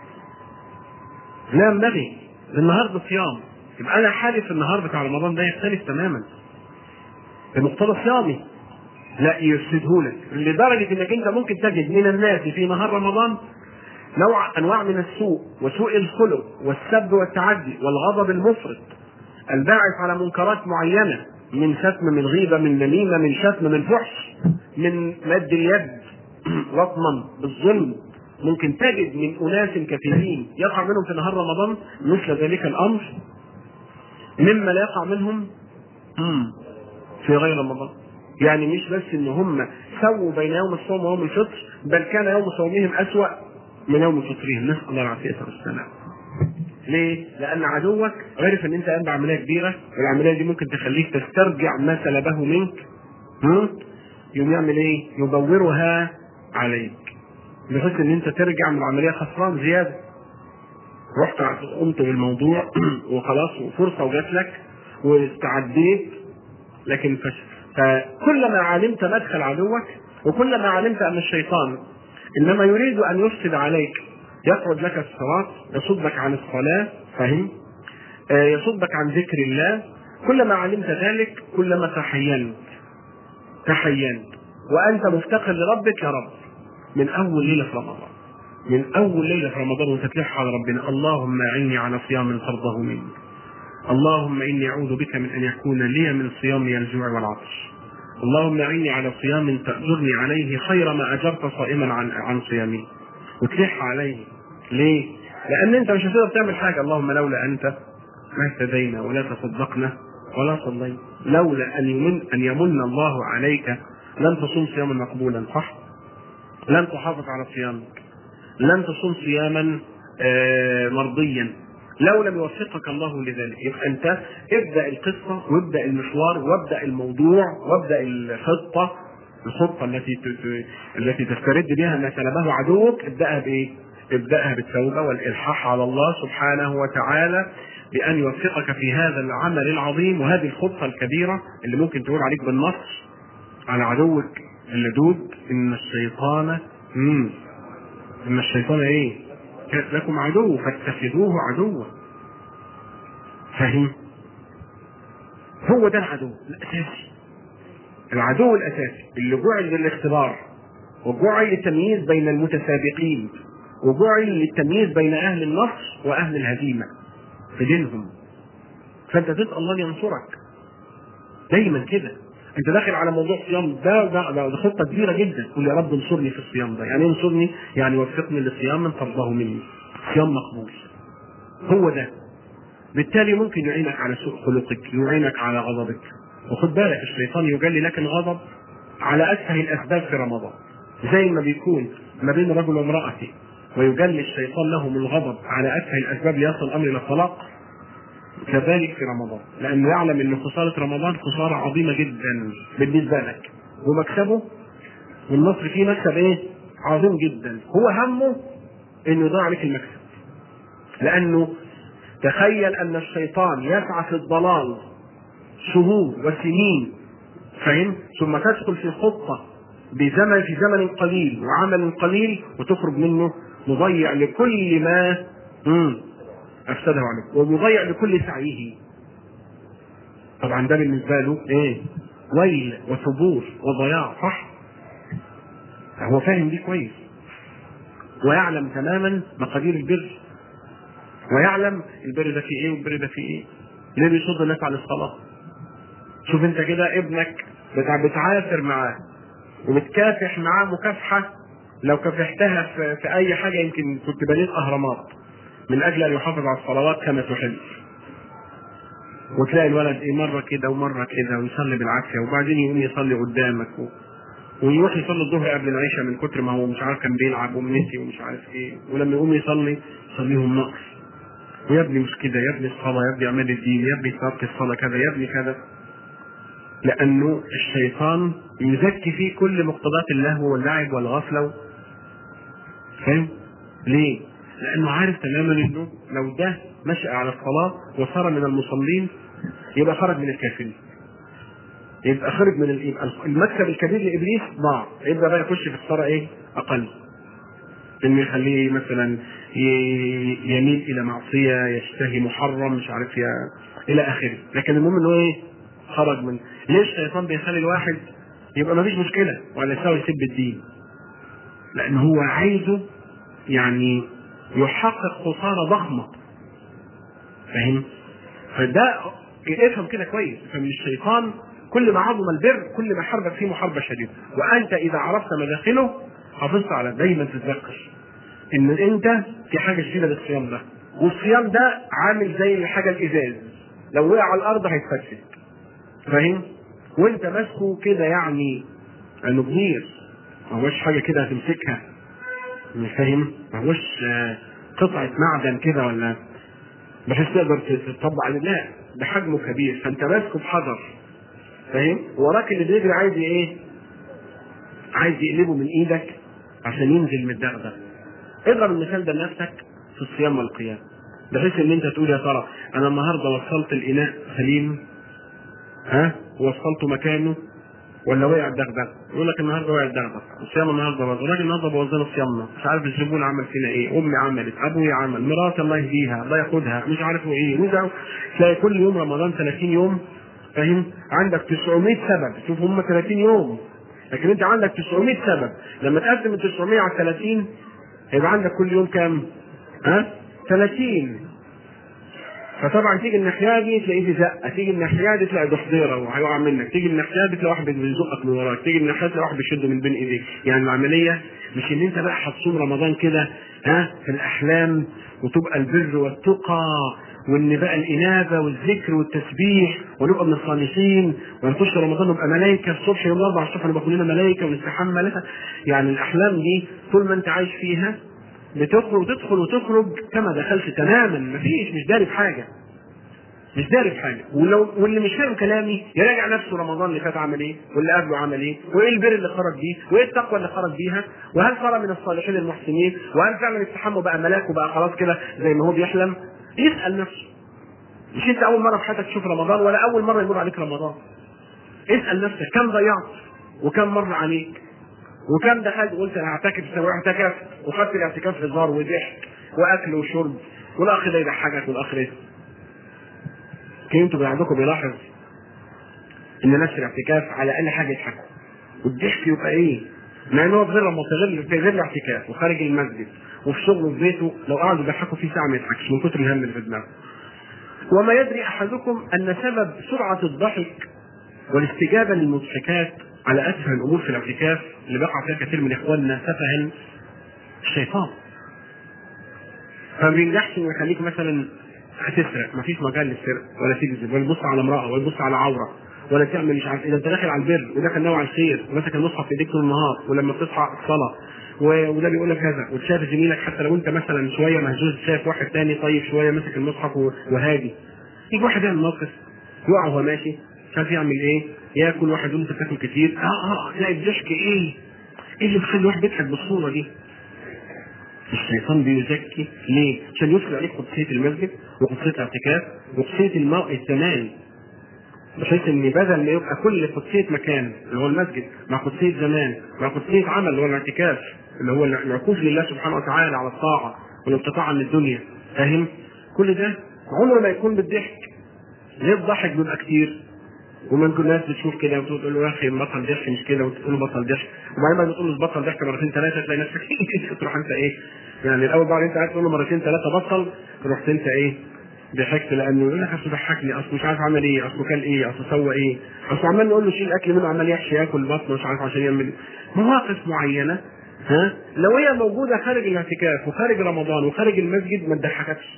لا ينبغي النهار بصيام يبقى انا حالف النهار بتاع رمضان ده يختلف تماما بمقتضى صيامي لا يفسده لك لدرجه انك انت ممكن تجد من الناس في نهار رمضان نوع انواع من السوء وسوء الخلق والسب والتعدي والغضب المفرط الباعث على منكرات معينه من شتم من غيبه من نميمه من شتم من فحش من مد اليد لطما بالظلم ممكن تجد من اناس كثيرين يقع منهم في نهار رمضان مثل ذلك الامر مما لا يقع منهم في غير رمضان يعني مش بس ان هم سووا بين يوم الصوم ويوم الفطر بل كان يوم صومهم اسوا من يوم فطرهم نسال الله العافيه والسلام ليه؟ لأن عدوك عرف إن أنت قايم بعملية كبيرة والعملية دي ممكن تخليك تسترجع ما سلبه منك يوم يعمل إيه؟ يدورها عليك بحيث إن أنت ترجع من العملية خسران زيادة رحت قمت بالموضوع وخلاص وفرصة وجات لك واستعديت لكن فشل فكلما علمت مدخل عدوك وكلما علمت أن الشيطان إنما يريد أن يفسد عليك يقعد لك الصلاة يصدك عن الصلاة فهم آه يصدك عن ذكر الله كلما علمت ذلك كلما تحينت تحينت وأنت مفتقر لربك يا رب من أول ليلة في رمضان من أول ليلة في رمضان وأنت تلح على ربنا اللهم أعني على صيام ترضه مني اللهم إني أعوذ بك من أن يكون لي من صيامي الجوع والعطش اللهم أعني على صيام تأجرني عليه خير ما أجرت صائما عن عن صيامي وتلح عليه ليه؟ لأن أنت مش هتقدر تعمل حاجة اللهم لولا أنت ما اهتدينا ولا تصدقنا ولا صلينا لولا أن يمن أن يمن الله عليك لن تصوم صياما مقبولا صح؟ لن تحافظ على صيامك لن تصوم صياما آه مرضيا لو لم يوفقك الله لذلك يبقى انت ابدا القصه وابدا المشوار وابدا الموضوع وابدا الخطه الخطه التي التي تسترد بها ما سلبه عدوك ابداها بايه؟ ابداها بالتوبه والالحاح على الله سبحانه وتعالى بان يوفقك في هذا العمل العظيم وهذه الخطه الكبيره اللي ممكن تقول عليك بالنص على عدوك اللدود ان الشيطان مم. ان الشيطان ايه؟ لكم عدو فاتخذوه عدوا فاهم؟ هو ده العدو الاساسي العدو الاساسي اللي جعل للاختبار وجعل للتمييز بين المتسابقين وجعل للتمييز بين اهل النصر واهل الهزيمه في دينهم فانت تسال الله ينصرك دايما كده انت داخل على موضوع صيام ده ده, ده, ده خطه كبيره جدا قول يا رب انصرني في الصيام ده يعني انصرني يعني وفقني لصيام من ترضاه مني صيام مقبول هو ده بالتالي ممكن يعينك على سوء خلقك يعينك على غضبك وخد بالك الشيطان يجلي لك الغضب على اسهل الاسباب في رمضان زي ما بيكون ما بين رجل وامرأته ويجلي الشيطان لهم الغضب على اسهل الاسباب ليصل الامر الى الطلاق كذلك في رمضان لانه يعلم ان خساره رمضان خساره عظيمه جدا بالنسبه لك ومكسبه والنصر فيه مكسب ايه؟ عظيم جدا هو همه انه يضيع عليك المكسب لانه تخيل ان الشيطان يسعى في الضلال شهور وسنين فهم ثم تدخل في خطه بزمن في زمن قليل وعمل قليل وتخرج منه مضيع لكل ما مم. افسده عليك ومضيع لكل سعيه طبعا ده بالنسبه له ايه ويل وثبور وضياع صح هو فاهم دي كويس ويعلم تماما مقادير البر ويعلم البر ده فيه ايه والبر ده فيه ايه ليه بيصد الناس عن الصلاه شوف انت كده ابنك بتع- بتعافر معاه وبتكافح معاه مكافحه لو كافحتها في, في اي حاجه يمكن كنت بنيت اهرامات من اجل ان يحافظ على الصلوات كما تحب وتلاقي الولد ايه مره كده ومره كده ويصلي بالعافيه وبعدين يقوم يصلي قدامك و... ويروح يصلي الظهر قبل العشاء من كتر ما هو مش عارف كان بيلعب ونسي ومش عارف ايه ولما يقوم يصلي يصليهم نقص ويا ابني مش كده يا ابني الصلاه يا ابني اعمال الدين يا ابني ترك الصلاه كذا يا ابني كذا لانه الشيطان يزكي فيه كل مقتضيات اللهو واللعب والغفله فاهم؟ ليه؟ لانه عارف تماما انه لو ده مشى على الصلاه وصار من المصلين يبقى خرج من الكافرين. يبقى خرج من ال- يبقى المكسب الكبير لابليس ضاع، يبدا بقى يخش في خساره ايه؟ اقل. انه يخليه مثلا ي- يميل الى معصيه يشتهي محرم مش عارف يا الى اخره، لكن المهم انه ايه؟ خرج من ليه الشيطان بيخلي الواحد يبقى مفيش مشكله ولا يساوي يسب الدين؟ لان هو عايزه يعني يحقق خساره ضخمه فاهم فده افهم كده كويس فمن الشيطان كل ما عظم البر كل ما حاربك فيه محاربه شديده وانت اذا عرفت مداخله حافظت على دايما تتذكر ان انت في حاجه شديده للصيام ده والصيام ده عامل زي الحاجه الازاز لو وقع على الارض هيتفسد فاهم وانت ماسكه كده يعني انه كبير ما هوش حاجه كده هتمسكها مش فاهم ما هوش آه، قطعه معدن كده ولا بحيث تقدر تطبق عليه لا ده حجمه كبير فانت ماسكه بحذر فاهم وراك اللي بيجري عايز ايه عايز يقلبه من ايدك عشان ينزل من الدغدغه اضرب المثال ده لنفسك في الصيام والقيام بحيث ان انت تقول يا ترى انا النهارده وصلت الاناء سليم ها وصلته مكانه ولا وقع الدغدغه يقول لك النهارده وقع الدغدغه الصيام النهارده باظ الراجل النهارده بوظ لنا صيامنا مش عارف الزبون عمل فينا ايه امي عملت ابوي عمل مراتي الله يهديها الله ياخدها مش عارف ايه نزعوا تلاقي كل يوم رمضان 30 يوم فاهم عندك 900 سبب شوف هم 30 يوم لكن انت عندك 900 سبب لما تقسم ال 900 على 30 هيبقى عندك كل يوم كام؟ ها؟ 30 فطبعا تيجي الناحيه دي تلاقيه في زقه، تيجي الناحيه دي تلاقي ضحضيره وهيقع منك، تيجي الناحيه دي تلاقي واحد بيزقك من وراك، تيجي الناحيه دي تلاقي واحد بيشده من بين ايديك، يعني العمليه مش ان انت بقى هتصوم رمضان كده ها في الاحلام وتبقى البر والتقى وان بقى الانابه والذكر والتسبيح ونبقى من الصالحين ونخش رمضان نبقى ملائكه الصبح يوم الاربعاء الصبح نبقى كلنا ملائكه ونستحمى لها يعني الاحلام دي طول ما انت عايش فيها بتخرج وتدخل وتخرج كما دخلت تماما مفيش مش داري بحاجه مش داري بحاجه ولو واللي مش فاهم كلامي يراجع نفسه رمضان اللي فات عمل ايه واللي قبله عمل ايه وايه البر اللي خرج بيه وايه التقوى اللي خرج بيها وهل صار من الصالحين المحسنين وهل فعلا استحمى بقى ملاك وبقى خلاص كده زي ما هو بيحلم يسال نفسه مش انت اول مره في حياتك تشوف رمضان ولا اول مره يمر عليك رمضان اسال نفسك كم ضيعت وكم مر عليك وكم دخلت قلت انا هعتكف واعتكفت وخدت الاعتكاف هزار وضحك واكل وشرب والاخ ده يضحكك والاخ ده كنتوا بعضكم بيلاحظ ان ناس في الاعتكاف على اقل حاجه يضحكوا والضحك يبقى ايه؟ مع ان هو في غير في غير في غير الاعتكاف وخارج المسجد وفي شغله في بيته لو قعدوا يضحكوا فيه ساعه ما يضحكش من كتر الهم اللي في دماغه. وما يدري احدكم ان سبب سرعه الضحك والاستجابه للمضحكات على اتفه الامور في الاعتكاف اللي بيقع فيها كثير من اخواننا سفها الشيطان. فما بينجحش انه يخليك مثلا هتسرق مفيش مجال للسرقه ولا تكذب ولا تبص على امراه ولا تبص على عوره ولا تعمل مش عارف اذا انت داخل على البر وداخل ناوي على الخير وماسك المصحف في ايديك طول النهار ولما بتصحى الصلاه و- وده بيقول لك كذا وتشاف زميلك حتى لو انت مثلا شويه مهزوز شايف واحد تاني طيب شويه ماسك المصحف و- وهادي يجي واحد يعمل موقف يقع وهو ماشي مش عارف يعمل ايه ياكل واحد يقول انت بتاكل كتير اه اه تلاقي الضحك ايه ايه اللي بيخلي الواحد يضحك بالصوره دي الشيطان بيزكي ليه؟ عشان يدخل عليك قدسيه المسجد وقدسيه الاعتكاف وقدسيه الماء الزمان بحيث ان بدل ما يبقى كل قدسيه مكان اللي هو المسجد مع قدسيه زمان مع قدسيه عمل اللي هو الاعتكاف اللي هو العكوف لله سبحانه وتعالى على الطاعه والانقطاع عن الدنيا فاهم؟ كل ده عمره ما يكون بالضحك ليه الضحك بيبقى كتير وممكن الناس بتشوف كده وتقول له يا اخي بطل ضحك مش كده وتقول له بطل ضحك وبعدين بعد ما تقول له بطل ضحك مرتين ثلاثه تلاقي نفسك تروح انت ايه يعني الاول بعد انت قاعد تقول له مرتين ثلاثه بطل رحت انت ايه ضحكت لانه يقول لك اصل ضحكني اصل مش عارف عمل ايه اصله كان ايه اصله سوى ايه اصل عمال نقول له شيل اكل منه عمال يحشي ياكل بطنه مش عارف عشان يعمل مواقف معينه ها لو هي موجوده خارج الاعتكاف وخارج رمضان وخارج المسجد ما تضحككش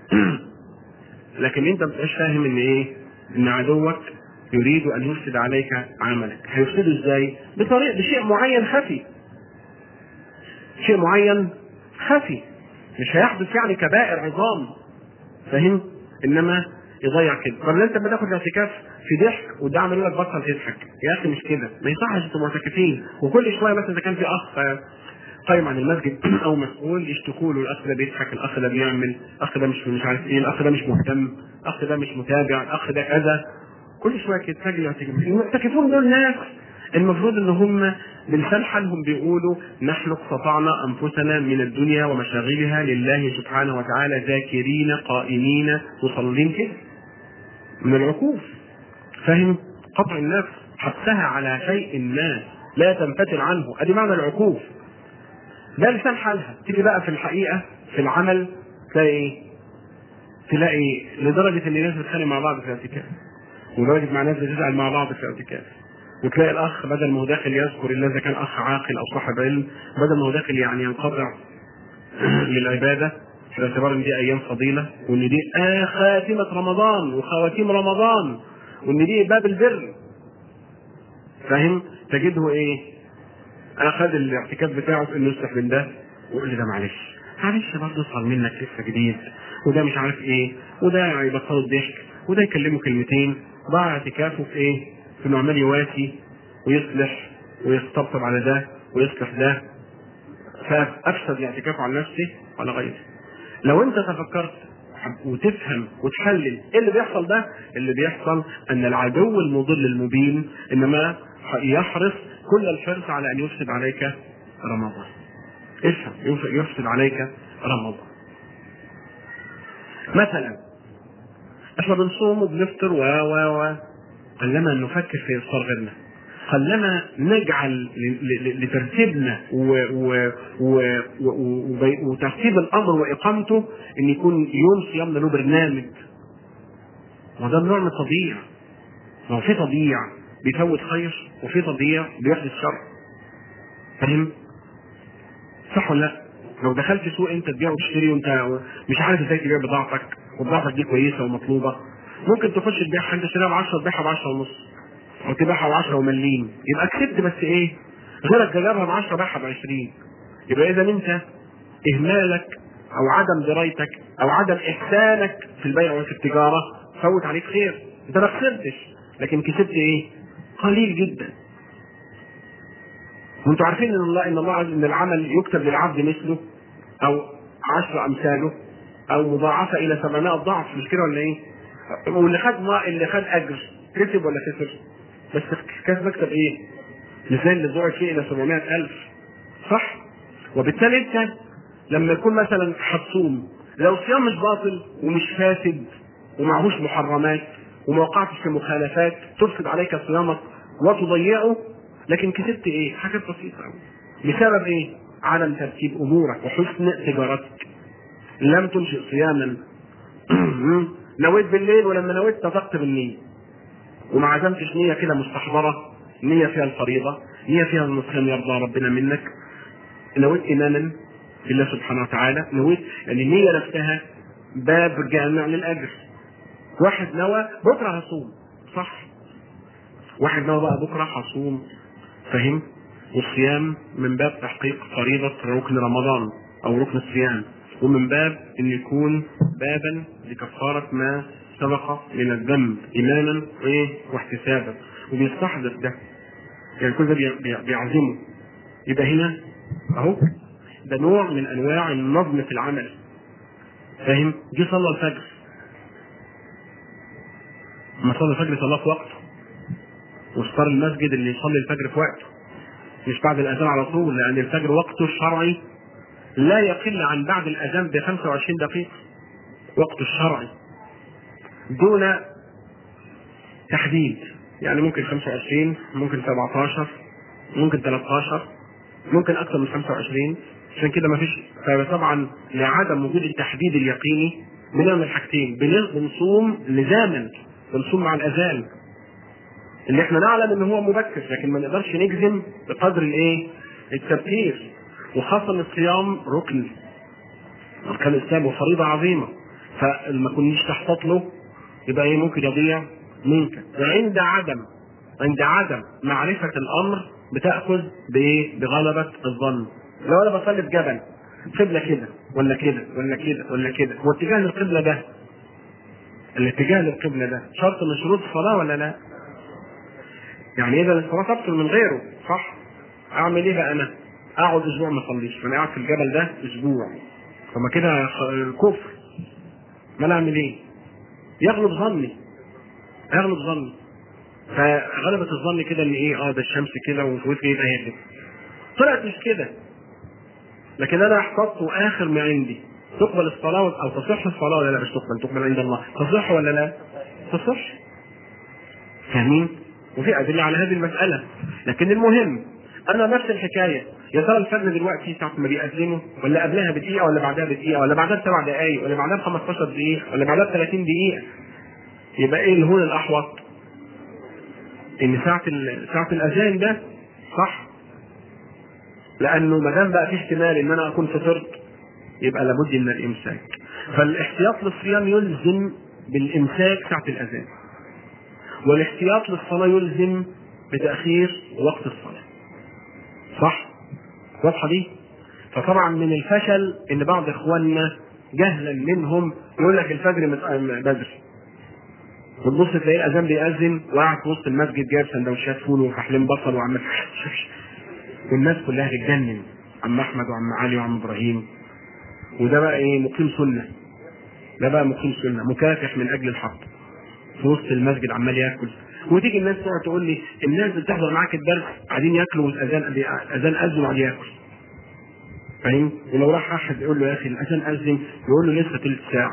لكن انت ما بتبقاش فاهم ان ايه ان عدوك يريد ان يفسد عليك عملك هيفسده ازاي بطريق بشيء معين خفي شيء معين خفي مش هيحدث يعني كبائر عظام فاهم انما يضيع كده طب انت لما تاخد اعتكاف في ضحك وده عمل لك بطل تضحك يا اخي مش كده ما يصحش انتوا معتكفين وكل شويه مثلا اذا كان في اخ قايم عن المسجد او مسؤول يشتكوا له الاخ ده بيضحك الاخ ده بيعمل الاخ ده مش مش عارف ايه الاخ ده مش مهتم الاخ ده مش متابع الاخ ده كذا كل شويه كده تلاقي يعتكفون المعتكفون دول ناس المفروض ان هم بلسان حالهم بيقولوا نحن اقتطعنا انفسنا من الدنيا ومشاغلها لله سبحانه وتعالى ذاكرين قائمين مصلين كده من العكوف فاهم قطع النفس حبسها على شيء ما لا تنفتل عنه ادي معنى العكوف ده لسان حالها تيجي بقى في الحقيقه في العمل تلاقي ايه تلاقي لدرجه ان الناس بتتخانق مع بعض في الاعتكاف ولدرجه مع ناس بتزعل مع بعض في الاعتكاف وتلاقي الاخ بدل ما هو داخل يذكر الله اذا كان اخ عاقل او صاحب علم بدل ما هو داخل يعني ينقطع للعباده في اعتبار ان دي ايام فضيله وان دي آه خاتمه رمضان وخواتيم رمضان وان دي باب البر فاهم تجده ايه اخذ الاعتكاف بتاعه في انه يصلح من ده ويقول لي ده معلش معلش برضه اصغر منك لسه جديد وده مش عارف ايه وده يبطلوا الضحك وده يكلمه كلمتين ضاع اعتكافه في ايه؟ في انه عمال يواسي ويصلح ويستبطب على ده ويصلح ده فافسد اعتكافه عن نفسه ولا غيره. لو انت تفكرت وتفهم وتحلل ايه اللي بيحصل ده؟ اللي بيحصل ان العدو المضل المبين انما يحرص كل الحرص على ان يفسد عليك رمضان. افهم يفسد عليك رمضان. مثلا احنا بنصوم وبنفطر و و و قلما نفكر في افطار غيرنا قلما نجعل لترتيبنا و و و و وترتيب الامر واقامته ان يكون يوم صيامنا له برنامج وده نوع من التضييع ما هو في تضييع بيفوت خير وفي تضييع بيحدث شر فاهم؟ صح ولا لا؟ لو دخلت سوق انت تبيع وتشتري وانت مش عارف ازاي تبيع بضاعتك وبضاعتك دي كويسه ومطلوبه ممكن تخش تبيعها انت تشتريها ب 10 تبيعها ب 10 ونص او تبيعها ب 10 ومليم يبقى كسبت بس ايه؟ غيرك جابها ب 10 باعها ب 20 يبقى اذا انت اهمالك او عدم درايتك او عدم احسانك في البيع وفي التجاره فوت عليك خير انت ما خسرتش لكن كسبت ايه؟ قليل جدا وانتوا عارفين ان الله ان الله عز ان العمل يكتب للعبد مثله او عشر امثاله او مضاعفه الى 700 ضعف مش كده ولا ايه؟ واللي خد ما اللي خد اجر كسب ولا خسر؟ بس كسب مكتب ايه؟ مثال اللي ضعف فيه الى 700000 صح؟ وبالتالي انت لما يكون مثلا هتصوم لو الصيام مش باطل ومش فاسد ومعهوش محرمات وما وقعتش في مخالفات تفسد عليك صيامك وتضيعه لكن كسبت ايه؟ حاجات بسيطه قوي بسبب ايه؟ عدم ترتيب امورك وحسن تجارتك لم تنشئ صياما نويت بالليل ولما نويت نطقت بالنية وما عزمتش نية كده مستحضرة نية فيها الفريضة نية فيها النصحين يرضى ربنا منك نويت إيمانا بالله سبحانه وتعالى نويت يعني النية نفسها باب جامع للاجر واحد نوى بكره هصوم صح واحد نوى بقى بكره هصوم فاهم والصيام من باب تحقيق فريضه ركن رمضان او ركن الصيام ومن باب ان يكون بابا لكفاره ما سبق من الذنب ايمانا وايه واحتسابا وبيستحضر ده يعني كل ده بي- بي- بيعزمه يبقى هنا اهو ده نوع من انواع النظم في العمل فاهم جه صلى الفجر ما صلى الفجر صلاه في وقته واختار المسجد اللي يصلي الفجر في وقته مش بعد الاذان على طول لان الفجر وقته الشرعي لا يقل عن بعد الاذان ب 25 دقيقه وقته الشرعي دون تحديد يعني ممكن 25 ممكن 17 ممكن 13 ممكن اكثر من 25 عشان كده ما فيش فطبعا لعدم وجود التحديد اليقيني بنعمل حاجتين بن- بنصوم لزاما بنصوم مع الاذان اللي احنا نعلم ان هو مبكر لكن ما نقدرش نجزم بقدر الايه التبكير وخاصه ان الصيام ركن اركان الاسلام وفريضه عظيمه فما كناش تحتاط له يبقى ايه ممكن يضيع منك وعند عدم عند عدم معرفه الامر بتاخذ بايه بغلبه الظن لو انا بصلي في جبل قبله كده ولا كده ولا كده ولا كده واتجاه للقبله ده الاتجاه للقبله ده شرط من شروط الصلاه ولا لا؟ يعني اذا الصلاه تبطل من غيره صح؟ اعمل ايه بقى انا؟ اقعد اسبوع ما اصليش فانا قاعد في الجبل ده اسبوع فما كده خ- كفر ما انا اعمل ايه؟ يغلب ظني يغلب ظني فغلبة الظن كده ان ايه اه ده الشمس كده وفوت ايه ده هي كده طلعت مش كده لكن انا احتطت اخر ما عندي تقبل الصلاة او تصح الصلاة ولا لا مش تقبل تقبل عند الله تصح ولا لا تصح فاهمين وفي ادله على هذه المساله لكن المهم انا نفس الحكايه يا ترى الفجر دلوقتي ساعه ما بيأذنوا ولا قبلها بدقيقه ولا بعدها بدقيقه ولا بعدها بسبع دقائق ولا بعدها ب 15 دقيقه ولا بعدها ب 30 دقيقه يبقى ايه الهون الاحوط؟ ان ساعه ال- ساعه الاذان ده صح لانه ما دام بقى في احتمال ان انا اكون فطرت يبقى لابد من الامساك فالاحتياط للصيام يلزم بالامساك ساعه الاذان والاحتياط للصلاه يلزم بتاخير وقت الصلاه صح واضحه دي فطبعا من الفشل ان بعض اخواننا جهلا منهم يقول لك الفجر مت- بدري وتبص تلاقيه الاذان بيأذن وقاعد في وسط المسجد جايب سندوتشات فول وفحلين بصل وعمال والناس كلها تتجنن عم احمد وعم علي وعم ابراهيم وده بقى ايه مقيم سنه ده بقى مقيم سنه مكافح من اجل الحق في وسط المسجد عمال ياكل وتيجي الناس تقعد تقول لي الناس اللي بتحضر معاك الدرس قاعدين ياكلوا والاذان الاذان اذن وقاعد ياكل فاهم؟ ولو راح احد يقول له يا اخي الاذان اذن يقول له لسه ثلث ساعه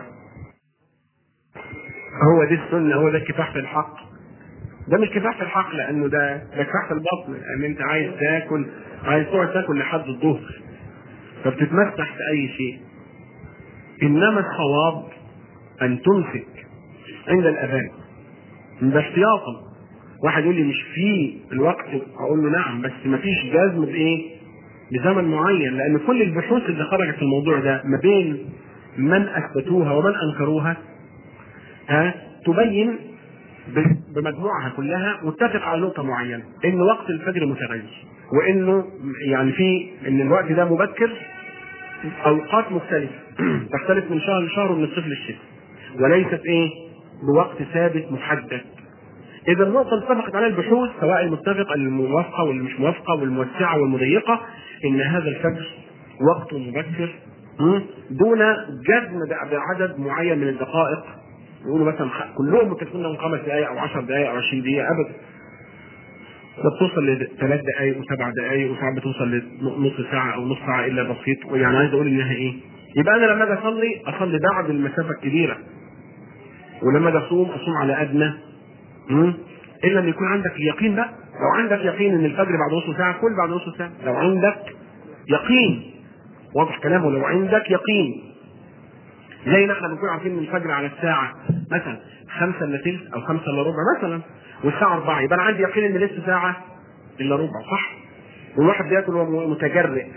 هو دي السنه هو ده الكفاح في الحق ده مش كفاح في الحق لانه ده ده كفاح في البطن لان انت عايز تاكل عايز تقعد تاكل لحد الظهر فبتتمسح باي شيء انما الصواب ان تمسك عند الاذان ده احتياطا واحد يقول لي مش في الوقت اقول له نعم بس ما فيش جزم بايه بزمن معين لان كل البحوث اللي خرجت في الموضوع ده ما بين من اثبتوها ومن انكروها ها تبين ب- بمجموعها كلها متفق على نقطه معينه ان وقت الفجر متغير وانه يعني في ان الوقت ده مبكر اوقات مختلفه تختلف من شهر لشهر ومن الصيف للشتاء وليست ايه بوقت ثابت محدد اذا النقطه اللي اتفقت عليها البحوث سواء المتفقه الموافقه واللي مش موافقه والموسعه والمضيقه ان هذا الفجر وقت مبكر م? دون جزم ب- بعدد معين من الدقائق يقولوا مثلا خ- كلهم متفقين انهم خمس دقائق او 10 دقائق او 20 دقيقه ابدا ده بتوصل لثلاث دقائق وسبع دقائق وساعات بتوصل لنص ساعه او نص ساعه الا بسيط يعني عايز اقول انها ايه؟ يبقى انا لما اجي اصلي اصلي بعد المسافه الكبيره ولما اجي اصوم اصوم على ادنى مم؟ الا ان يكون عندك اليقين بقى لو عندك يقين ان الفجر بعد نص ساعه كل بعد نص ساعه لو عندك يقين واضح كلامه لو عندك يقين زي ما احنا بنكون عارفين ان الفجر على الساعه مثلا خمسة الا تلت او خمسة الا ربع مثلا والساعه 4 يبقى انا عندي يقين ان لسه ساعه الا ربع صح؟ والواحد بياكل وهو متجرئ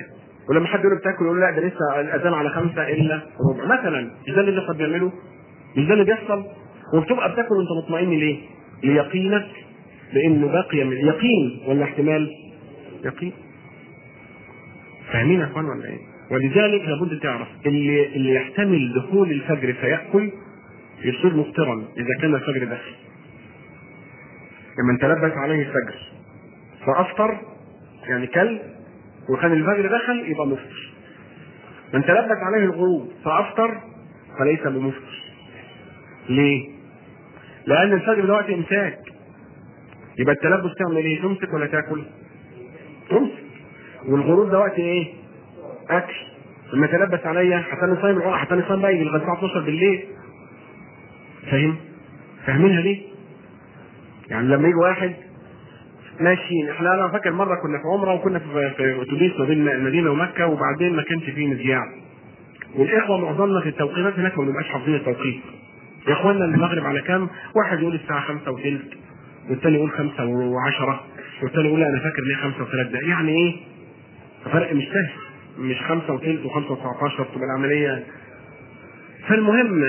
ولما حد يقول له بتاكل يقول له لا ده لسه الاذان على خمسه الا ربع مثلا مش ده اللي احنا بنعمله مش ده اللي بيحصل وبتبقى بتاكل وانت مطمئن ليه؟ ليقينك لانه بقي من يقين ولا احتمال؟ يقين فاهمين يا اخوان ولا ايه؟ ولذلك لابد تعرف اللي اللي يحتمل دخول الفجر فيأكل يصير مفطرا اذا كان الفجر داخل. لما تلبس عليه الفجر فافطر يعني كل وكان الفجر دخل يبقى مفطر. من تلبس عليه الغروب فافطر فليس بمفطر. ليه؟ لأن الفجر ده وقت إمساك. يبقى التلبس تعمل إيه؟ تمسك ولا تاكل؟ تمسك. والغروب ده وقت إيه؟ أكل. لما تلبس عليا هتاني صايم هتاني صايم بقى يجي لغاية الساعة 12 بالليل. فاهم؟ فاهمينها دي؟ يعني لما يجي واحد ماشيين احنا انا فاكر مره كنا في عمره وكنا في في اتوبيس ما بين المدينه ومكه وبعدين ما كانش فيه مذياع والاخوه معظمنا في التوقيتات هناك ما بنبقاش حافظين التوقيت يا اخوانا المغرب على كام؟ واحد يقول الساعه خمسة وثلث والثاني يقول خمسة وعشرة والثاني يقول لا انا فاكر ليه خمسة وثلاث دقايق يعني ايه؟ فرق مش سهل مش خمسة وثلث وخمسة وتسعتاشر تبقى العملية فالمهم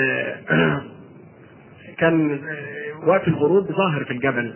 كان وقت الغروب ظاهر في الجبل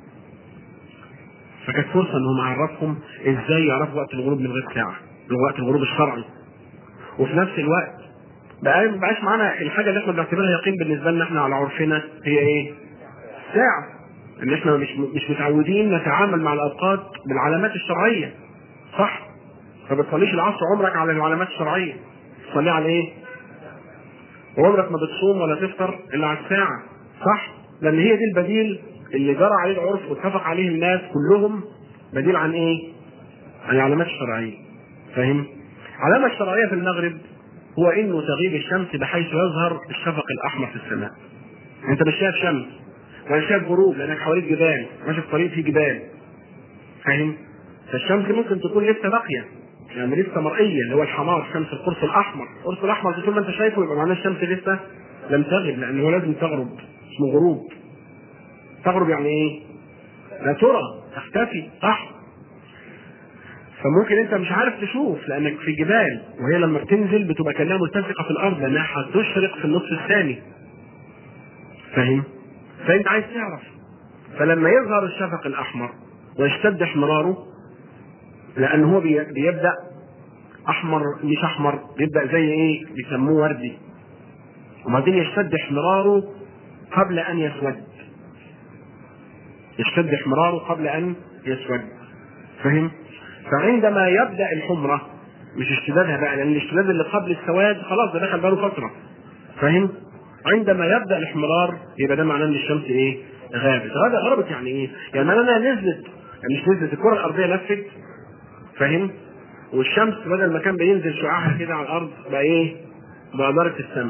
فكانت فرصة انهم عرفهم ازاي يعرفوا وقت الغروب من غير ساعة اللي هو وقت الغروب الشرعي وفي نفس الوقت بقى ما بقاش معانا الحاجة اللي احنا بنعتبرها يقين بالنسبة لنا احنا على عرفنا هي ايه؟ ساعة ان احنا مش مش متعودين نتعامل مع الاوقات بالعلامات الشرعية صح؟ ما بتصليش العصر عمرك على العلامات الشرعية تصلي على ايه؟ وعمرك ما بتصوم ولا تفطر الا على الساعة صح؟ لان هي دي البديل اللي جرى عليه العرف واتفق عليه الناس كلهم بديل عن ايه؟ عن العلامات الشرعية فاهم؟ العلامة الشرعية في المغرب هو انه تغيب الشمس بحيث يظهر الشفق الاحمر في السماء. انت مش شايف شمس ولا شايف غروب لانك حواليك جبال ماشي في طريق فيه جبال. فاهم؟ فالشمس ممكن تكون لسه باقية يعني لسه مرئية اللي هو الحمار شمس القرص الاحمر، القرص الاحمر ده طول ما انت شايفه يبقى معناه الشمس لسه لم تغب لان هو لازم تغرب اسمه غروب. تغرب يعني ايه؟ لا ترى تختفي صح فممكن انت مش عارف تشوف لانك في جبال وهي لما بتنزل بتبقى كانها ملتصقه في الارض لانها هتشرق في النصف الثاني فاهم؟ فانت عايز تعرف فلما يظهر الشفق الاحمر ويشتد احمراره لان هو بي- بيبدا احمر مش احمر بيبدا زي ايه بيسموه وردي وبعدين يشتد احمراره قبل ان يسود يشتد احمراره قبل ان يسود فهم فعندما يبدا الحمره مش اشتدادها بقى لان الاشتداد اللي قبل السواد خلاص ده دخل بقاله فتره فاهم عندما يبدا الاحمرار يبقى ده معناه ان الشمس ايه غابت غابت غربت يعني ايه يعني انا نزلت يعني مش نزلت الكره الارضيه لفت فاهم والشمس بدل ما كان بينزل شعاعها كده على الارض بقى ايه بقى دارت السماء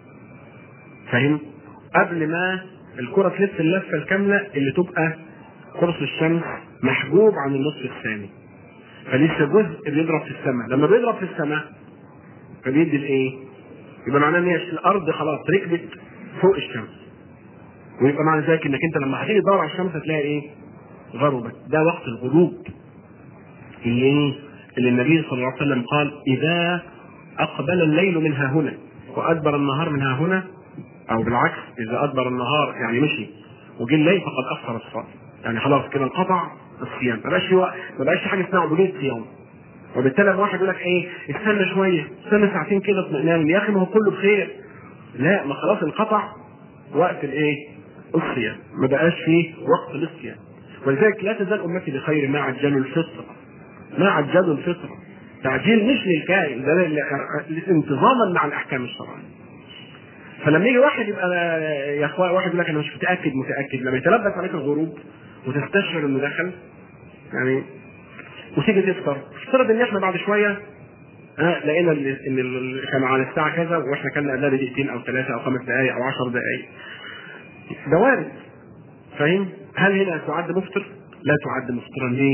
فاهم قبل ما الكرة تلف اللفة الكاملة اللي تبقى قرص الشمس محجوب عن النصف الثاني فلسه جزء بيضرب في السماء لما بيضرب في السماء فبيدي الايه؟ يبقى معناه ان هي الارض خلاص ركبت فوق الشمس ويبقى معنى ذلك انك انت لما هتيجي تدور على الشمس هتلاقي ايه؟ غربت ده وقت الغروب اللي ايه؟ اللي النبي صلى الله عليه وسلم قال اذا اقبل الليل من ها هنا وادبر النهار من ها هنا او بالعكس اذا ادبر النهار يعني مشي وجه الليل فقد افطر الصائم يعني خلاص كده انقطع الصيام ما بقاش في وقت ما بقاش في حاجه اسمها عبوديه صيام وبالتالي لما واحد يقول لك ايه استنى شويه استنى ساعتين كده اطمئنان يا اخي ما هو كله بخير لا ما خلاص انقطع وقت الايه الصيام ما بقاش فيه وقت للصيام ولذلك لا تزال امتي بخير ما عجلوا الفطر ما عجلوا الفطر تعجيل مش للكائن ده لل- انتظاما مع الاحكام الشرعيه فلما يجي واحد يبقى يا اخوان واحد يقول لك انا مش متاكد متاكد لما يتلبس عليك الغروب وتستشعر انه دخل يعني وتيجي تفطر افترض ان احنا بعد شويه ها لقينا ال- ان ال- كان على الساعه كذا واحنا كنا قبلها بدقيقتين او ثلاثه او خمس دقائق او عشر دقائق ده وارد فاهم؟ هل هنا تعد مفطر؟ لا تعد مفطرا ليه؟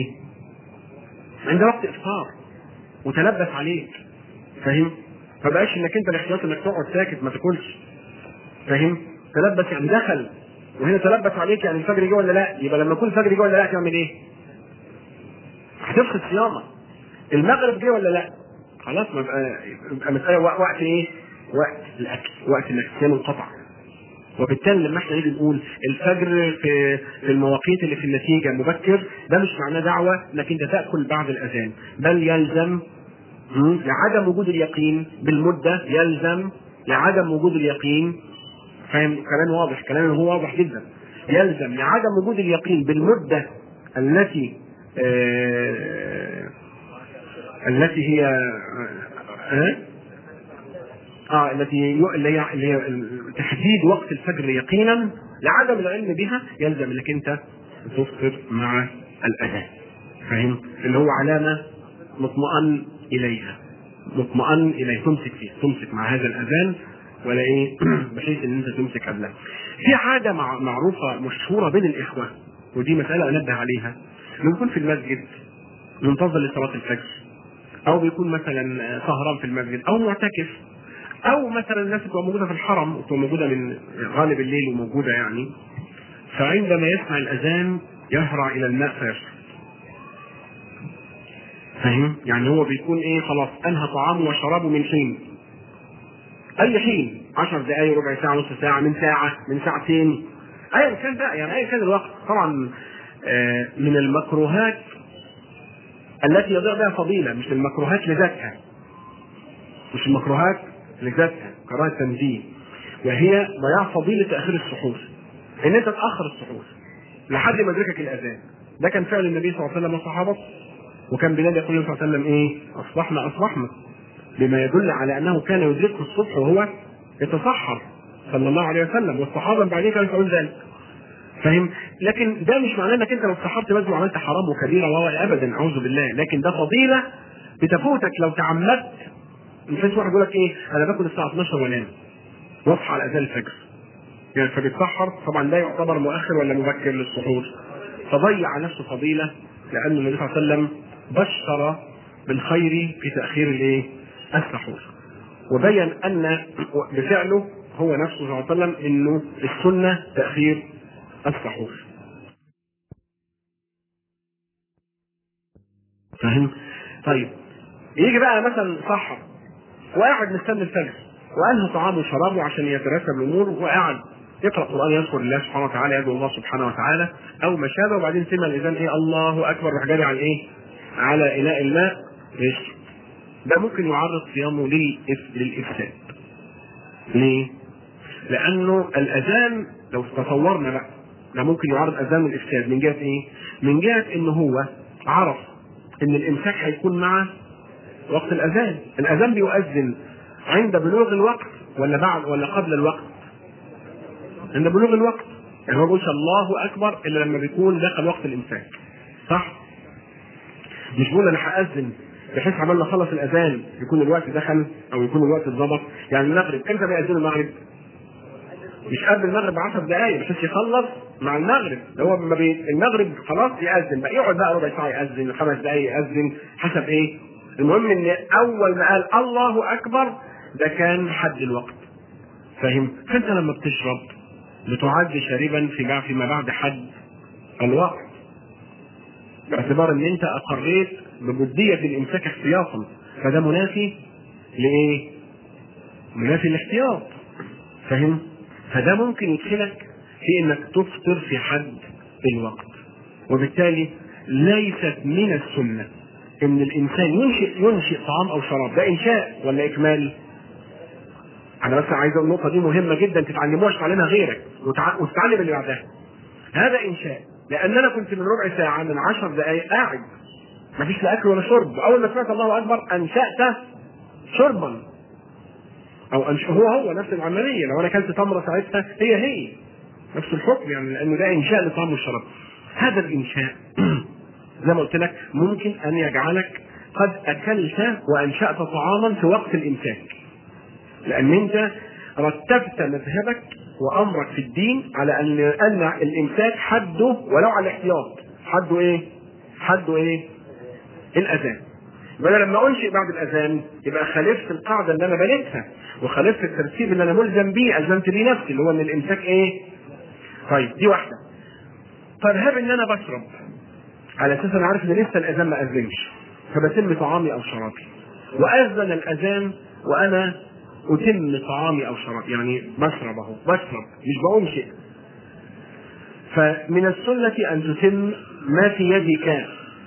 عند وقت افطار وتلبس عليك فاهم؟ ما بقاش انك انت الاحتياط انك تقعد ساكت ما تاكلش فاهم؟ تلبس يعني دخل وهنا تلبس عليك يعني الفجر جه ولا لا؟ يبقى لما يكون الفجر جه ولا لا تعمل ايه؟ هتفقد صيامك المغرب جه ولا لا؟ خلاص ما يبقى يبقى مساله وق- وقت ايه؟ وقت الاكل وقت انك تنام انقطع وبالتالي لما احنا نيجي نقول الفجر في في المواقيت اللي في النتيجه مبكر ده مش معناه دعوه انك انت تاكل بعد الاذان بل يلزم مم، لعدم وجود اليقين بالمده يلزم لعدم وجود اليقين فاهم كلام واضح كلام هو واضح جدا يلزم لعدم وجود اليقين بالمده التي آه التي هي آه اه التي يو- اللي هي اللي هي تحديد وقت الفجر يقينا لعدم العلم بها يلزم انك انت تفطر مع الاذان فاهم اللي هو علامه مطمئن اليها مطمئن اليه تمسك فيه تمسك مع هذا الاذان ولا ايه بحيث ان انت تمسك قبله في عاده مع معروفه مشهوره بين الاخوه ودي مساله انبه عليها انه يكون في المسجد منتظر لصلاه الفجر او بيكون مثلا سهران في المسجد او معتكف او مثلا الناس بتبقى موجوده في الحرم وتبقى موجوده من غالب الليل وموجوده يعني فعندما يسمع الاذان يهرع الى الماء فيشرب فاهم؟ يعني هو بيكون ايه خلاص انهى طعامه وشرابه من حين اي حين 10 دقائق ربع ساعه نص ساعه من ساعه من ساعتين ايا كان بقى يعني ايا كان الوقت طبعا آه، من المكروهات التي يضيع بها فضيله مش المكروهات لذاتها مش المكروهات لذاتها كراهه تنزيه وهي ضياع فضيله تاخير السحور ان انت تاخر السحور لحد ما يدركك الاذان ده كان فعل النبي صلى الله عليه وسلم وصحابته وكان بلال يقول صلى الله عليه وسلم ايه اصبحنا اصبحنا بما يدل على انه كان يدركه الصبح وهو يتصحر صلى الله عليه وسلم والصحابه بعدين كانوا يفعلون ذلك فاهم لكن ده مش معناه انك انت لو سحرت بدري وعملت حرام وكبيره وهو ابدا اعوذ بالله لكن ده فضيله بتفوتك لو تعمدت مش واحد يقول لك ايه انا باكل الساعه 12 وانام واصحى على اذان الفجر يعني فبيتسحر طبعا ده يعتبر مؤخر ولا مبكر للسحور فضيع نفسه فضيله لان النبي صلى الله عليه وسلم بشر بالخير في تاخير الايه؟ السحور وبين ان بفعله هو نفسه صلى الله عليه وسلم انه السنه تاخير السحور فاهم؟ طيب يجي بقى مثلا سحر وقاعد مستني الفجر وانهى طعامه وشرابه عشان يترتب الامور وقاعد يقرا قران يذكر الله سبحانه وتعالى يدعو الله سبحانه وتعالى او ما شابه وبعدين سمع الاذان ايه الله اكبر راح جاري على ايه؟ على اناء الماء يشرب ده ممكن يعرض صيامه للإف- للافساد ليه؟ لانه الاذان لو تصورنا بقى ده ممكن يعرض اذان الافساد من جهه ايه؟ من جهه ان هو عرف ان الامساك هيكون مع وقت الاذان، الاذان بيؤذن عند بلوغ الوقت ولا بعد ولا قبل الوقت؟ عند بلوغ الوقت يعني هو بيقولش الله اكبر الا لما بيكون دخل وقت الامساك صح؟ مش بقول انا هاذن بحيث عمال ما اخلص الاذان يكون الوقت دخل او يكون الوقت اتظبط يعني المغرب امتى بيأذنوا المغرب؟ مش قبل المغرب ب 10 دقائق بحيث يخلص مع المغرب ده هو لما بي... المغرب خلاص يأذن بقى يقعد بقى ربع ساعه يأذن خمس دقائق يأذن حسب ايه؟ المهم ان اول ما قال الله اكبر ده كان حد الوقت فاهم؟ فانت لما بتشرب بتعد شاربا في بعد فيما بعد حد الوقت باعتبار ان انت اقريت بجديه الامساك احتياطا فده منافي لايه؟ منافي الاحتياط فاهم؟ فده ممكن يدخلك في انك تفطر في حد الوقت وبالتالي ليست من السنه ان الانسان ينشئ ينشئ طعام او شراب ده انشاء ولا اكمال؟ انا بس عايز أقول النقطه دي مهمه جدا تتعلموها تتعلمها غيرك وتع- وتتعلم اللي بعدها هذا انشاء لان انا كنت من ربع ساعه من عشر دقائق قاعد مفيش لا اكل ولا شرب اول ما سمعت الله اكبر انشات شربا او أنش... هو هو نفس العمليه لو انا اكلت تمره ساعتها هي هي نفس الحكم يعني لانه ده انشاء لطعام الشراب هذا الانشاء زي ما قلت لك ممكن ان يجعلك قد اكلت وانشات طعاما في وقت الامساك لان انت رتبت مذهبك وامرك في الدين على ان ان الامساك حده ولو على الاحتياط حده ايه؟ حده ايه؟ الاذان يبقى انا لما انشئ بعد الاذان يبقى خالفت القاعده اللي انا بنيتها وخالفت الترتيب اللي انا ملزم بيه الزمت بيه نفسي اللي هو ان الامساك ايه؟ طيب دي واحده طيب هاب ان انا بشرب على اساس انا عارف ان لسه الاذان ما اذنش فبتم طعامي او شرابي واذن الاذان وانا اتم طعامي او شرابي يعني بشرب اهو بشرب مش بقوم شيء فمن السنة أن تتم ما في يدك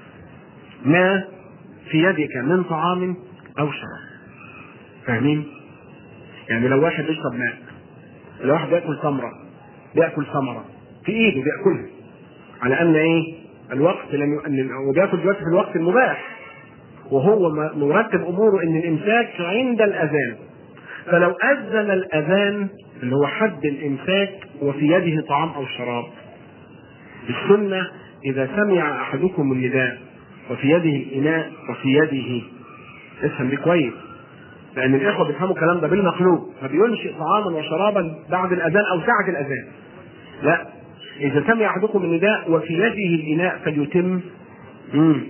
ما في يدك من طعام أو شراب فاهمين؟ يعني لو واحد بيشرب ماء لو واحد بياكل تمرة بياكل ثمرة في ايده بياكلها على ان ايه؟ الوقت لم ي... وبياكل دلوقتي في الوقت المباح وهو مرتب اموره ان الامساك عند الاذان فلو اذن الاذان اللي هو حد الامساك وفي يده طعام او شراب السنه اذا سمع احدكم النداء وفي يده الاناء وفي يده افهم دي كويس لان الاخوه بيفهموا الكلام ده بالمخلوق فبينشئ طعاما وشرابا بعد الاذان او ساعه الاذان لا اذا سمع احدكم النداء وفي يده الاناء فليتم مم.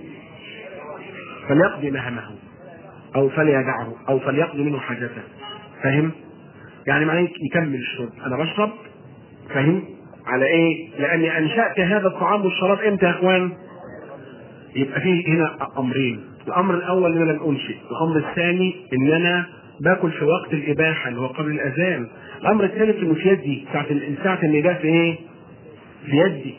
فليقضي مهمه او فليدعه او فليقضي منه حاجته فاهم يعني معناه يكمل الشرب انا بشرب فاهم على ايه لاني انشات هذا الطعام والشراب امتى يا اخوان يبقى فيه هنا امرين الامر الاول ان انا لم انشئ الامر الثاني ان انا باكل في وقت الاباحه اللي هو قبل الاذان الامر الثالث انه في يدي ساعه ساعه النداء في ايه في يدي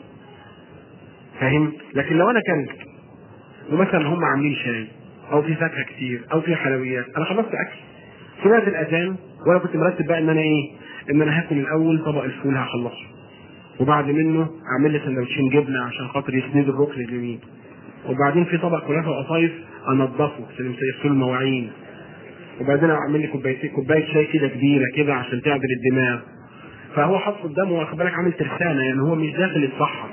فاهم لكن لو انا كلت ومثلا هم عاملين شاي او في فاكهه كتير او في حلويات انا خلصت اكل سمعت الاذان وانا كنت مرتب بقى ان انا ايه ان انا هاكل الاول طبق الفول هخلصه وبعد منه اعمل لي سندوتشين جبنه عشان خاطر يسند الركن اليمين وبعدين في طبق كنافه وقطايف انضفه عشان يمسكوا المواعين وبعدين اعمل لي كوبايتين كوبايه شاي كده كبيره كده عشان تعدل الدماغ فهو حاطط قدامه واخد بالك عامل ترسانه يعني هو مش داخل الصحه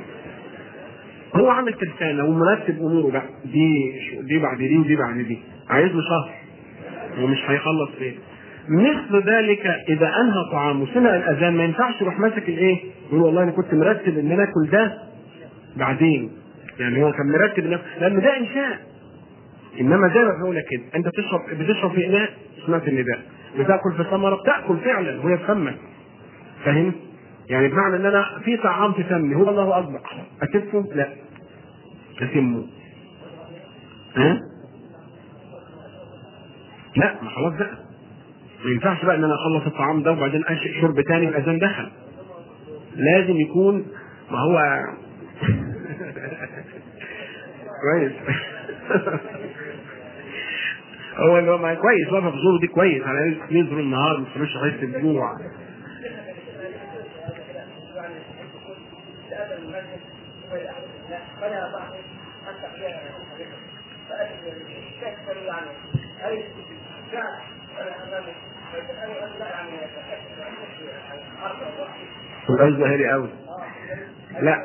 هو عامل ترسانه ومرتب اموره بقى دي دي بعد دي ودي بعد دي عايز له شهر ومش هيخلص فين مثل ذلك اذا انهى طعامه سمع الاذان ما ينفعش يروح ماسك الايه؟ يقول والله انا كنت مرتب ان انا اكل ده بعدين يعني هو كان مرتب إن لان ده انشاء انما زي ما بقول لك كده انت تشرب بتشرب في اناء سمعت النداء بتاكل في ثمره بتاكل فعلا وهي في فمك فاهم؟ يعني بمعنى ان انا في طعام في فمي هو الله اكبر اتفه؟ لا اتمه ها؟ لا ما خلاص بقى ما ينفعش بقى ان انا اخلص الطعام ده وبعدين انشئ شرب تاني والاذان دخل لازم يكون ما هو كويس هو اللي هو ما كويس وقفه في زوره دي كويس على نزل النهار ما تخلوش حس الجوع سؤال ظاهري قوي لا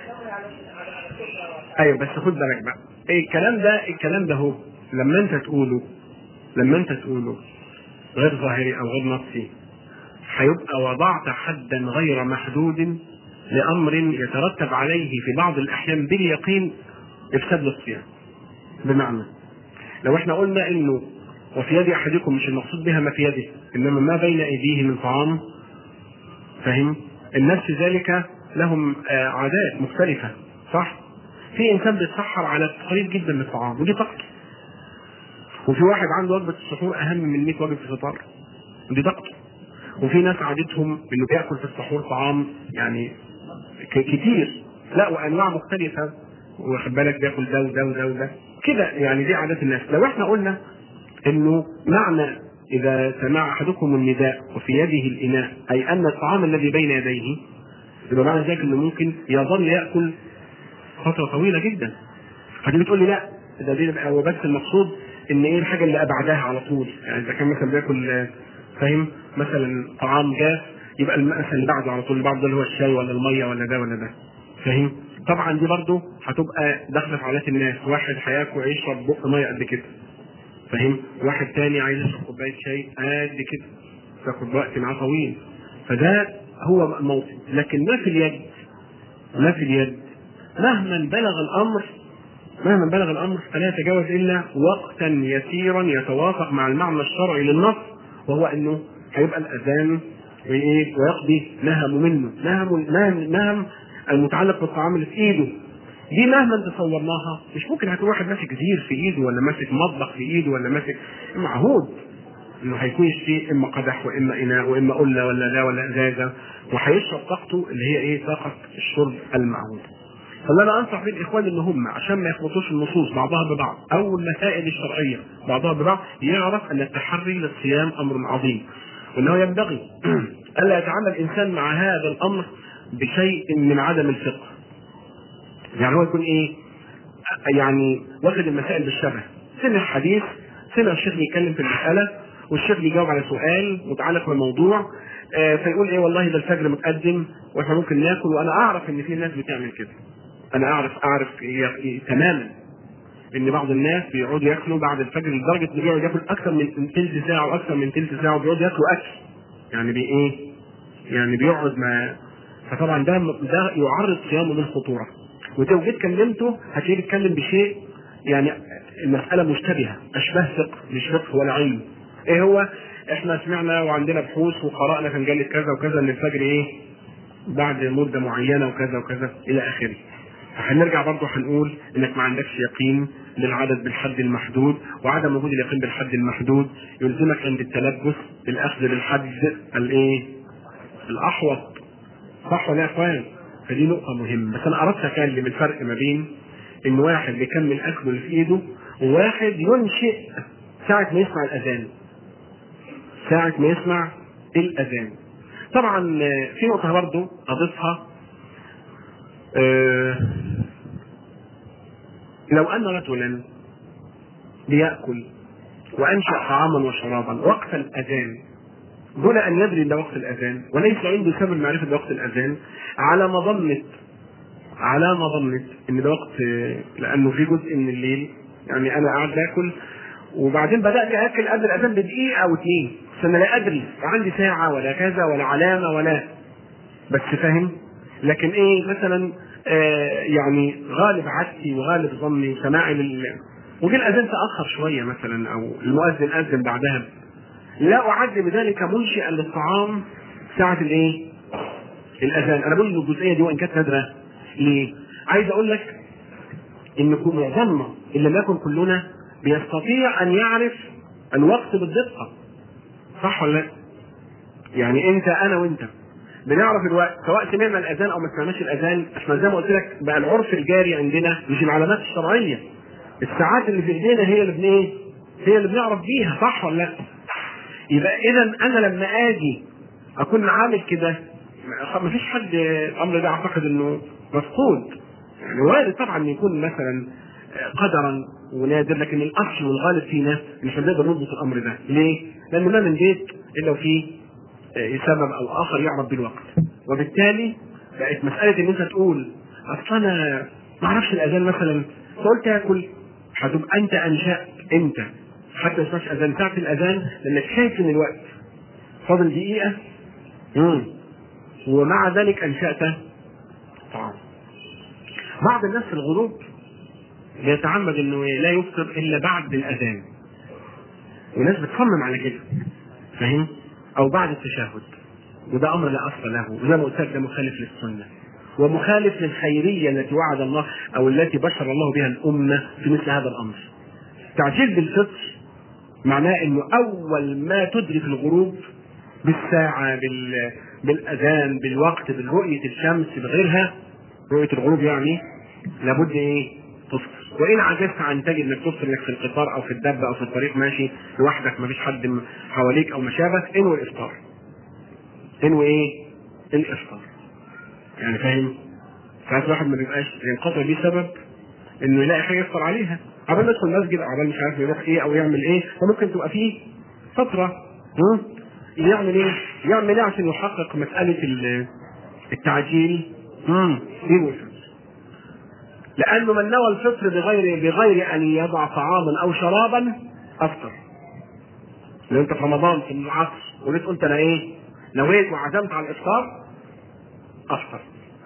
ايوه بس خد بالك بقى إيه الكلام ده الكلام ده هو لما انت تقوله لما انت تقوله غير ظاهري او غير نصي هيبقى وضعت حدا غير محدود لامر يترتب عليه في بعض الاحيان باليقين افساد للصيام بمعنى لو احنا قلنا انه وفي يد احدكم مش المقصود بها ما في يده انما ما بين ايديه من طعام فهم الناس في ذلك لهم عادات مختلفه صح في انسان بيتسحر على قليل جدا من الطعام ودي طاقته وفي واحد عنده وجبه السحور اهم من 100 وجبه الفطار ودي طاقته وفي ناس عادتهم انه بياكل في السحور طعام يعني كتير لا وانواع مختلفه واخد بالك بياكل ده وده وده وده كده يعني دي عادات الناس لو احنا قلنا انه معنى اذا سمع احدكم النداء وفي يده الاناء اي ان الطعام الذي بين يديه يبقى معنى ذلك انه ممكن يظل ياكل فتره طويله جدا فدي بتقول لي لا ده دي هو بس المقصود ان ايه الحاجه اللي ابعدها على طول يعني اذا كان مثلا بياكل فاهم مثلا طعام جاف يبقى المثل اللي بعده على طول اللي بعده ده اللي هو الشاي ولا الميه ولا ده ولا ده فاهم طبعا دي برضه هتبقى داخله في عادات الناس واحد هياكل يشرب بق ميه قد كده فاهم واحد تاني عايز يشرب كوبايه شاي قد كده تاخد وقت معاه طويل فده هو الموطن لكن ما في اليد ما في اليد مهما بلغ الامر مهما بلغ الامر فلا يتجاوز الا وقتا يسيرا يتوافق مع المعنى الشرعي للنص وهو انه هيبقى الاذان ويقضي نهم منه نهم نهم, نهم المتعلق بالطعام اللي في ايده دي مهما تصورناها مش ممكن هيكون واحد ماسك زير في ايده ولا ماسك مطبخ في ايده ولا ماسك معهود انه هيكون يشتري اما قدح واما اناء واما قله ولا ده ولا ازازه وهيشرب طاقته اللي هي ايه طاقه الشرب المعهود. فاللي انا انصح بيه الاخوان ان هم عشان ما يخلطوش النصوص بعضها ببعض او المسائل الشرعيه بعضها ببعض يعرف ان التحري للصيام امر عظيم وانه ينبغي الا يتعامل الانسان مع هذا الامر بشيء من عدم الفقه. يعني هو يكون ايه؟ يعني واخد المسائل بالشبه. سمع حديث سمع الشيخ بيتكلم في المساله والشيخ بيجاوب على سؤال متعلق بالموضوع آه فيقول ايه والله ده الفجر متقدم واحنا ممكن ناكل وانا اعرف ان في ناس بتعمل كده. انا اعرف اعرف إيه إيه تماما ان بعض الناس بيقعدوا ياكلوا بعد الفجر لدرجه انه بيقعد ياكل اكثر من ثلث ساعه واكثر من ثلث ساعه وبيقعدوا ياكلوا اكل. يعني بي ايه؟ يعني بيقعد ما فطبعا ده ده يعرض صيامه للخطوره. ولو جيت كلمته هتلاقيه بيتكلم بشيء يعني المساله مشتبهه اشباه فقه مش فقه ولا علم. ايه هو؟ احنا سمعنا وعندنا بحوث وقرانا في مجله كذا وكذا ان الفجر ايه؟ بعد مده معينه وكذا وكذا الى اخره. هنرجع برضه هنقول انك ما عندكش يقين للعدد بالحد المحدود وعدم وجود اليقين بالحد المحدود يلزمك عند التلبس بالاخذ بالحد الايه؟ الاحوط صح ولا يا اخوان؟ فدي نقطة مهمة بس أنا أردت أكلم الفرق ما بين إن واحد بيكمل أكله اللي في إيده وواحد ينشئ ساعة ما يسمع الأذان ساعة ما يسمع الأذان طبعا في نقطة برضه أضيفها أه لو أن رجلا بيأكل وأنشأ طعاما وشرابا وقت الأذان دون أن يدري أن وقت الأذان وليس عنده سبب معرفة بوقت الأذان على مظنة على مظنة إن ده وقت لأنه في جزء من الليل يعني أنا قاعد باكل وبعدين بدأت آكل قبل الأذان بدقيقة أو اتنين بس أنا لا أدري عندي ساعة ولا كذا ولا علامة ولا بس فاهم لكن إيه مثلا آه يعني غالب عادتي وغالب ظني وسماعي لل وجه الأذان تأخر شوية مثلا أو المؤذن أذن بعدها لا أعد بذلك منشئا للطعام ساعة الإيه؟ الأذان، أنا بقول الجزئية دي وإن كانت نادرة ليه؟ عايز أقول لك إن معظمنا إن لم يكن كلنا بيستطيع أن يعرف الوقت بالدقة. صح ولا لا؟ يعني أنت أنا وأنت بنعرف الوقت سواء سمعنا الأذان أو ما سمعناش الأذان، إحنا زي ما قلت لك بقى العرف الجاري عندنا مش العلامات الشرعية. الساعات اللي في إيدينا هي اللي بن إيه؟ هي اللي بنعرف بيها صح ولا لا؟ يبقى اذا انا لما اجي اكون عامل كده ما فيش حد الامر ده اعتقد انه مفقود يعني وارد طبعا يكون مثلا قدرا ونادر لكن الاصل والغالب فينا مش هنقدر نضبط الامر ده ليه؟ لان ما من بيت الا وفيه سبب او اخر يعرف بالوقت وبالتالي بقت مساله ان انت تقول اصل انا ما اعرفش الاذان مثلا فقلت اكل هتبقى انت انشات انت حتى ما تسمعش اذان ساعه الاذان لانك شايف ان الوقت فاضل دقيقه مم. ومع ذلك انشات طعام بعض الناس في الغروب بيتعمد انه لا يفطر الا بعد الاذان وناس بتصمم على كده فاهم او بعد التشهد وده امر لا اصل له وزي ما قلت لك ده مخالف للسنه ومخالف للخيريه التي وعد الله او التي بشر الله بها الامه في مثل هذا الامر تعجيل بالفطر معناه انه اول ما تدرك الغروب بالساعة بال... بالاذان بالوقت برؤية الشمس بغيرها رؤية الغروب يعني لابد ايه تفطر وان عجزت عن تجد انك تفطر انك في القطار او في الدبة او في الطريق ماشي لوحدك مفيش حد حواليك او ما شابه انوي الافطار انوي ايه الافطار يعني فاهم ساعات الواحد ما بيبقاش ينقطع بيه سبب انه يلاقي حاجه يفطر عليها عبال ما يدخل المسجد عبال مش عارف يروح ايه او يعمل ايه فممكن تبقى فيه فتره يعمل ايه؟ يعمل ايه عشان يحقق مساله التعجيل؟ امم لانه من نوى الفطر بغير بغير ان يضع طعاما او شرابا افطر. لو انت في رمضان في العصر وليت قلت انا ايه؟ نويت وعزمت على الافطار افطر.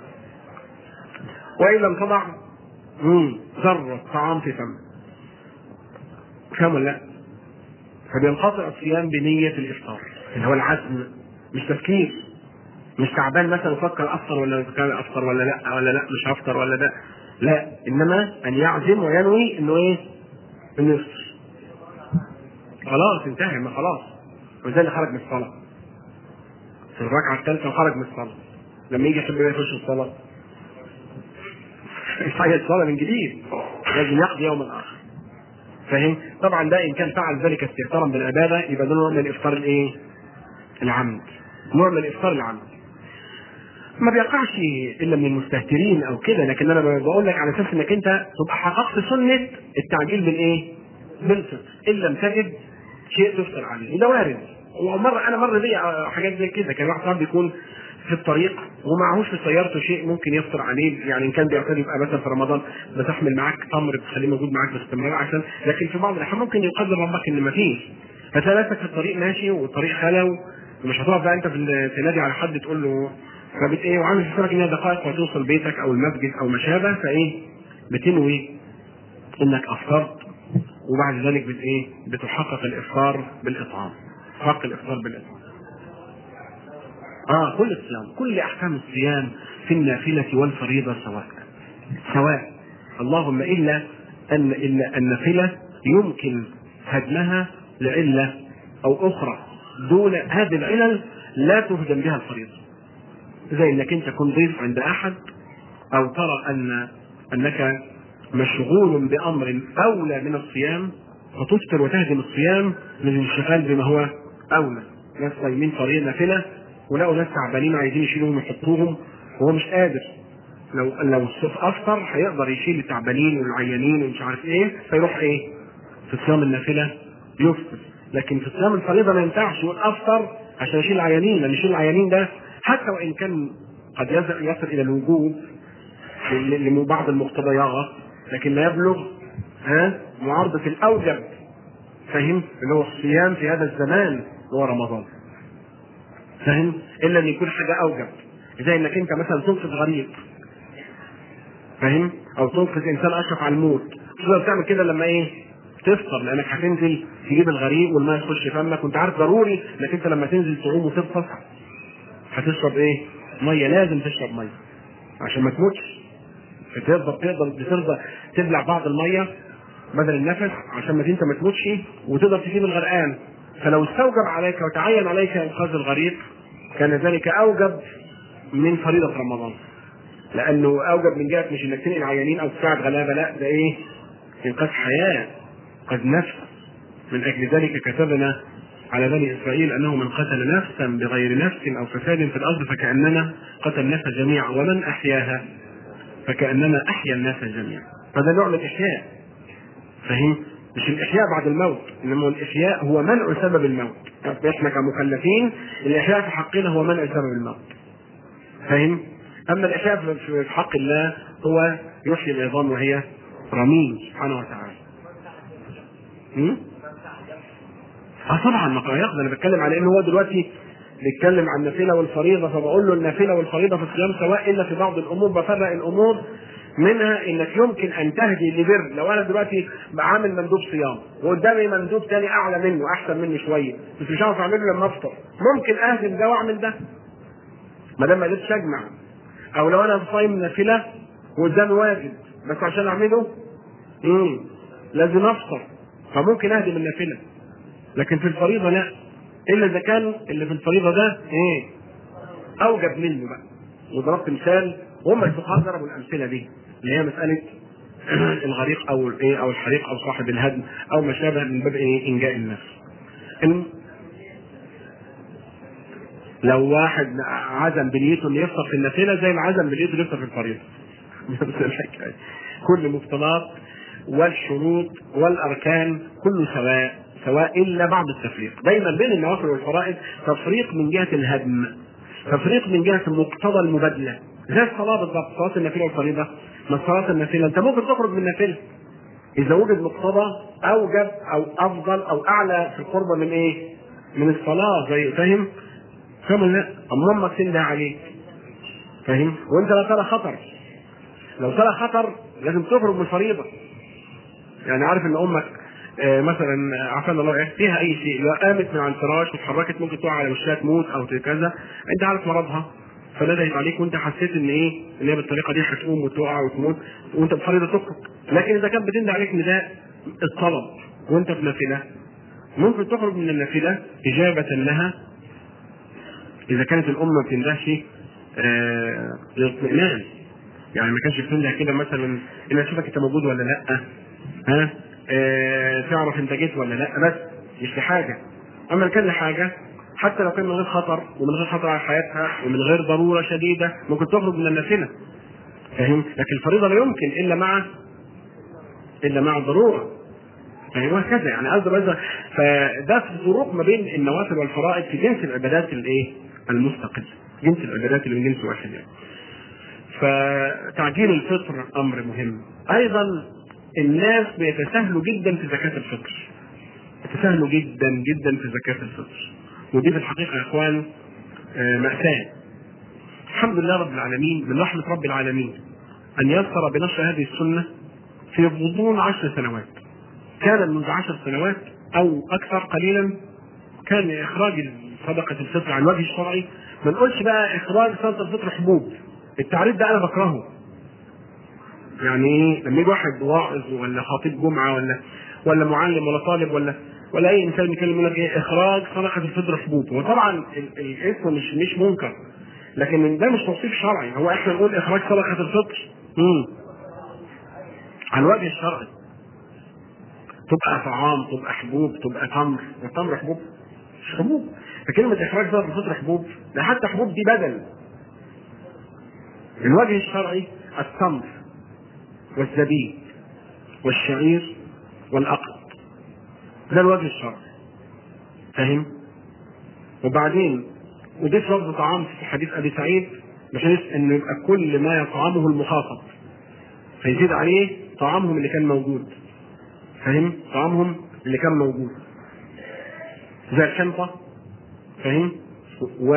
وان لم تضع ذرة طعام في فم فاهم ولا لا؟ فبينقطع الصيام بنية الإفطار اللي هو العزم مش تفكير مش تعبان مثلا افكر افطر ولا افطر ولا لا ولا لا مش هفطر ولا ده لا انما ان يعزم وينوي انه ايه؟ انه يفطر خلاص انتهى ما خلاص وزي اللي خرج من الصلاه في الركعه الثالثه وخرج من الصلاه لما يجي يحب يخش الصلاه يصحي الصلاه من جديد لازم يقضي يوم اخر فاهم؟ طبعا ده ان كان فعل ذلك استهتارا بالعباده يبقى ده نوع من الافطار الايه؟ العمد نوع من الافطار العمد ما بيقعش الا من المستهترين او كده لكن انا بقول لك على اساس انك انت تبقى حققت سنه التعجيل بالايه؟ بالفطر ان لم تجد شيء تفطر عليه وده وارد ومره انا مر بي حاجات زي كده كان واحد صاحبي بيكون في الطريق ومعهوش في سيارته شيء ممكن يفطر عليه يعني ان كان بيعتاد يبقى مثلا في رمضان بتحمل معاك تمر بتخليه موجود معاك باستمرار عشان لكن في بعض الاحيان ممكن يقدر ربك ان ما فيش فتلاقي نفسك في الطريق ماشي والطريق خلو ومش هتقف بقى انت في تنادي على حد تقول له فبت ايه وعامل حسابك ان هي دقائق وتوصل بيتك او المسجد او ما شابه فايه بتنوي انك افطرت وبعد ذلك بت ايه بتحقق الافطار بالاطعام حق الافطار بالاطعام اه كل الصيام كل احكام الصيام في النافله والفريضه سواء سواء اللهم الا ان الا النافله يمكن هدمها لعله او اخرى دون هذه العلل لا تهدم بها الفريضه زي انك انت تكون ضيف عند احد او ترى ان انك مشغول بامر اولى من الصيام فتفطر وتهدم الصيام من الانشغال بما هو اولى ناس صايمين فريضه نافله ولقوا ناس تعبانين عايزين يشيلوهم ويحطوهم وهو مش قادر لو لو الصيف افطر هيقدر يشيل التعبانين والعيانين ومش عارف ايه فيروح ايه في صيام النافله يفطر لكن في صيام الفريضه ما ينفعش يقول افطر عشان يشيل العيانين لان يشيل العيانين ده حتى وان كان قد يصل الى الوجوب لبعض المقتضيات لكن لا يبلغ ها معارضه الاوجب فاهم اللي هو الصيام في هذا الزمان هو رمضان فاهم الا ان يكون حاجه اوجب زي انك انت مثلا تنقذ غريق فاهم او تنقذ انسان اشرف على الموت تقدر تعمل كده لما ايه تفطر لانك هتنزل تجيب الغريق والماء يخش فمك وانت عارف ضروري انك انت لما تنزل تعوم وتغطس هتشرب ايه؟ ميه لازم تشرب ميه عشان ما تموتش فتقدر تقدر بترضى تبلع بعض الميه بدل النفس عشان ما انت ما تموتش وتقدر تجيب الغرقان فلو استوجب عليك وتعين عليك انقاذ الغريق كان ذلك اوجب من فريضه رمضان لانه اوجب من جهه مش انك تنقل عيانين او تساعد غلابه لا ده ايه؟ انقاذ حياه قد نفس من اجل ذلك كتبنا على بني اسرائيل انه من قتل نفسا بغير نفس او فساد في الارض فكانما قتل الناس جميعا ومن احياها فكانما احيا الناس جميعا فده نوع من الاحياء فاهم مش الاحياء بعد الموت انما الاحياء هو منع سبب الموت احنا كمكلفين الاحياء في حقنا هو منع سبب الموت فاهم اما الاحياء في حق الله هو يحيي العظام وهي رميم سبحانه وتعالى اه طبعا ما ياخد انا بتكلم على ان هو دلوقتي بيتكلم عن النافله والفريضه فبقول له النافله والفريضه في الصيام سواء الا في بعض الامور بفرق الامور منها انك يمكن ان تهدي لبر لو انا دلوقتي بعمل مندوب صيام وقدامي مندوب تاني اعلى منه احسن منه شويه بس مش عارف اعمله لما افطر ممكن اهدم ده واعمل ده ما دام ما قدرتش اجمع او لو انا صايم نافله وقدامي واجب بس عشان اعمله امم لازم افطر فممكن اهدم النافله لكن في الفريضه لا الا اذا كان اللي في الفريضه ده ايه اوجب منه بقى وضربت مثال وهم الفقهاء ضربوا الامثله دي اللي هي مساله الغريق او الايه او الحريق او صاحب الهدم او ما شابه من باب ايه انجاء النفس إن لو واحد عزم بنيته انه يفطر في النافله زي ما عزم بنيته انه يفطر في الفريضه نفس الحكايه كل مفترضات والشروط والاركان كله سواء سواء الا بعض التفريق دايما بين النوافل والفرائض تفريق من جهه الهدم تفريق من جهه مقتضى المبادله زي الصلاه بالضبط صلاه النافله والفريضه ما صلاه النافله انت ممكن تخرج من النافله اذا وجد مقتضى اوجب او افضل او اعلى في القربة من ايه؟ من الصلاه زي فاهم؟ فاهم لا؟ اما امك تنده عليك فاهم؟ وانت لا ترى خطر لو ترى خطر لازم تخرج من الفريضه يعني عارف ان امك آه مثلا عافانا الله يعني فيها اي شيء لو قامت من على الفراش واتحركت ممكن تقع على وشها تموت او كذا انت عارف مرضها فندهت عليك وانت حسيت ان ايه ان هي بالطريقه دي هتقوم وتقع وتموت وانت بتفرض تخرج لكن اذا كانت بتنده عليك نداء الطلب وانت في نافله ممكن تخرج من النافله اجابه لها اذا كانت الام ما بتندهش آه للاطمئنان يعني ما كانش بتنده كده مثلا ان اشوفك انت موجود ولا لا ها آه تعرف انت جيت ولا لا بس مش لحاجه اما كان لحاجه حتى لو كان من غير خطر ومن غير خطر على حياتها ومن غير ضروره شديده ممكن تخرج من النافله فاهم لكن الفريضه لا يمكن الا مع الا مع الضروره فهي وهكذا يعني قصدي بس فده الفروق ما بين النوافل والفرائض في جنس العبادات الايه؟ المستقله جنس العبادات اللي من جنس واحد يعني. فتعجيل الفطر امر مهم. ايضا الناس بيتساهلوا جدا في زكاه الفطر. يتساهلوا جدا جدا في زكاه الفطر. ودي في الحقيقه يا اخوان مأساة. الحمد لله رب العالمين من رحمة رب العالمين أن يسر بنشر هذه السنة في غضون عشر سنوات. كان منذ عشر سنوات أو أكثر قليلا كان إخراج صدقة الفطر عن الوجه الشرعي ما نقولش بقى إخراج صدقة الفطر حبوب. التعريف ده أنا بكرهه. يعني ايه لما يجي واحد واعظ ولا خطيب جمعه ولا ولا معلم ولا طالب ولا ولا اي انسان بيتكلم يقول لك ايه اخراج صدقه الفطر حبوب وطبعا الاسم مش مش منكر لكن ده مش توصيف شرعي هو احنا نقول اخراج صدقه الفطر امم على الوجه الشرعي تبقى طعام تبقى حبوب تبقى تمر والتمر حبوب مش حبوب فكلمة إخراج صدقة الفطر حبوب ده حتى حبوب دي بدل الوجه الشرعي التمر والزبيب والشعير والأقط ده الوجه الشرعي فاهم وبعدين وضيف لفظ طعام في حديث ابي سعيد بحيث انه يبقى كل ما يطعمه المخاطب فيزيد عليه طعامهم اللي كان موجود فاهم طعامهم اللي كان موجود زي الحنطة فاهم و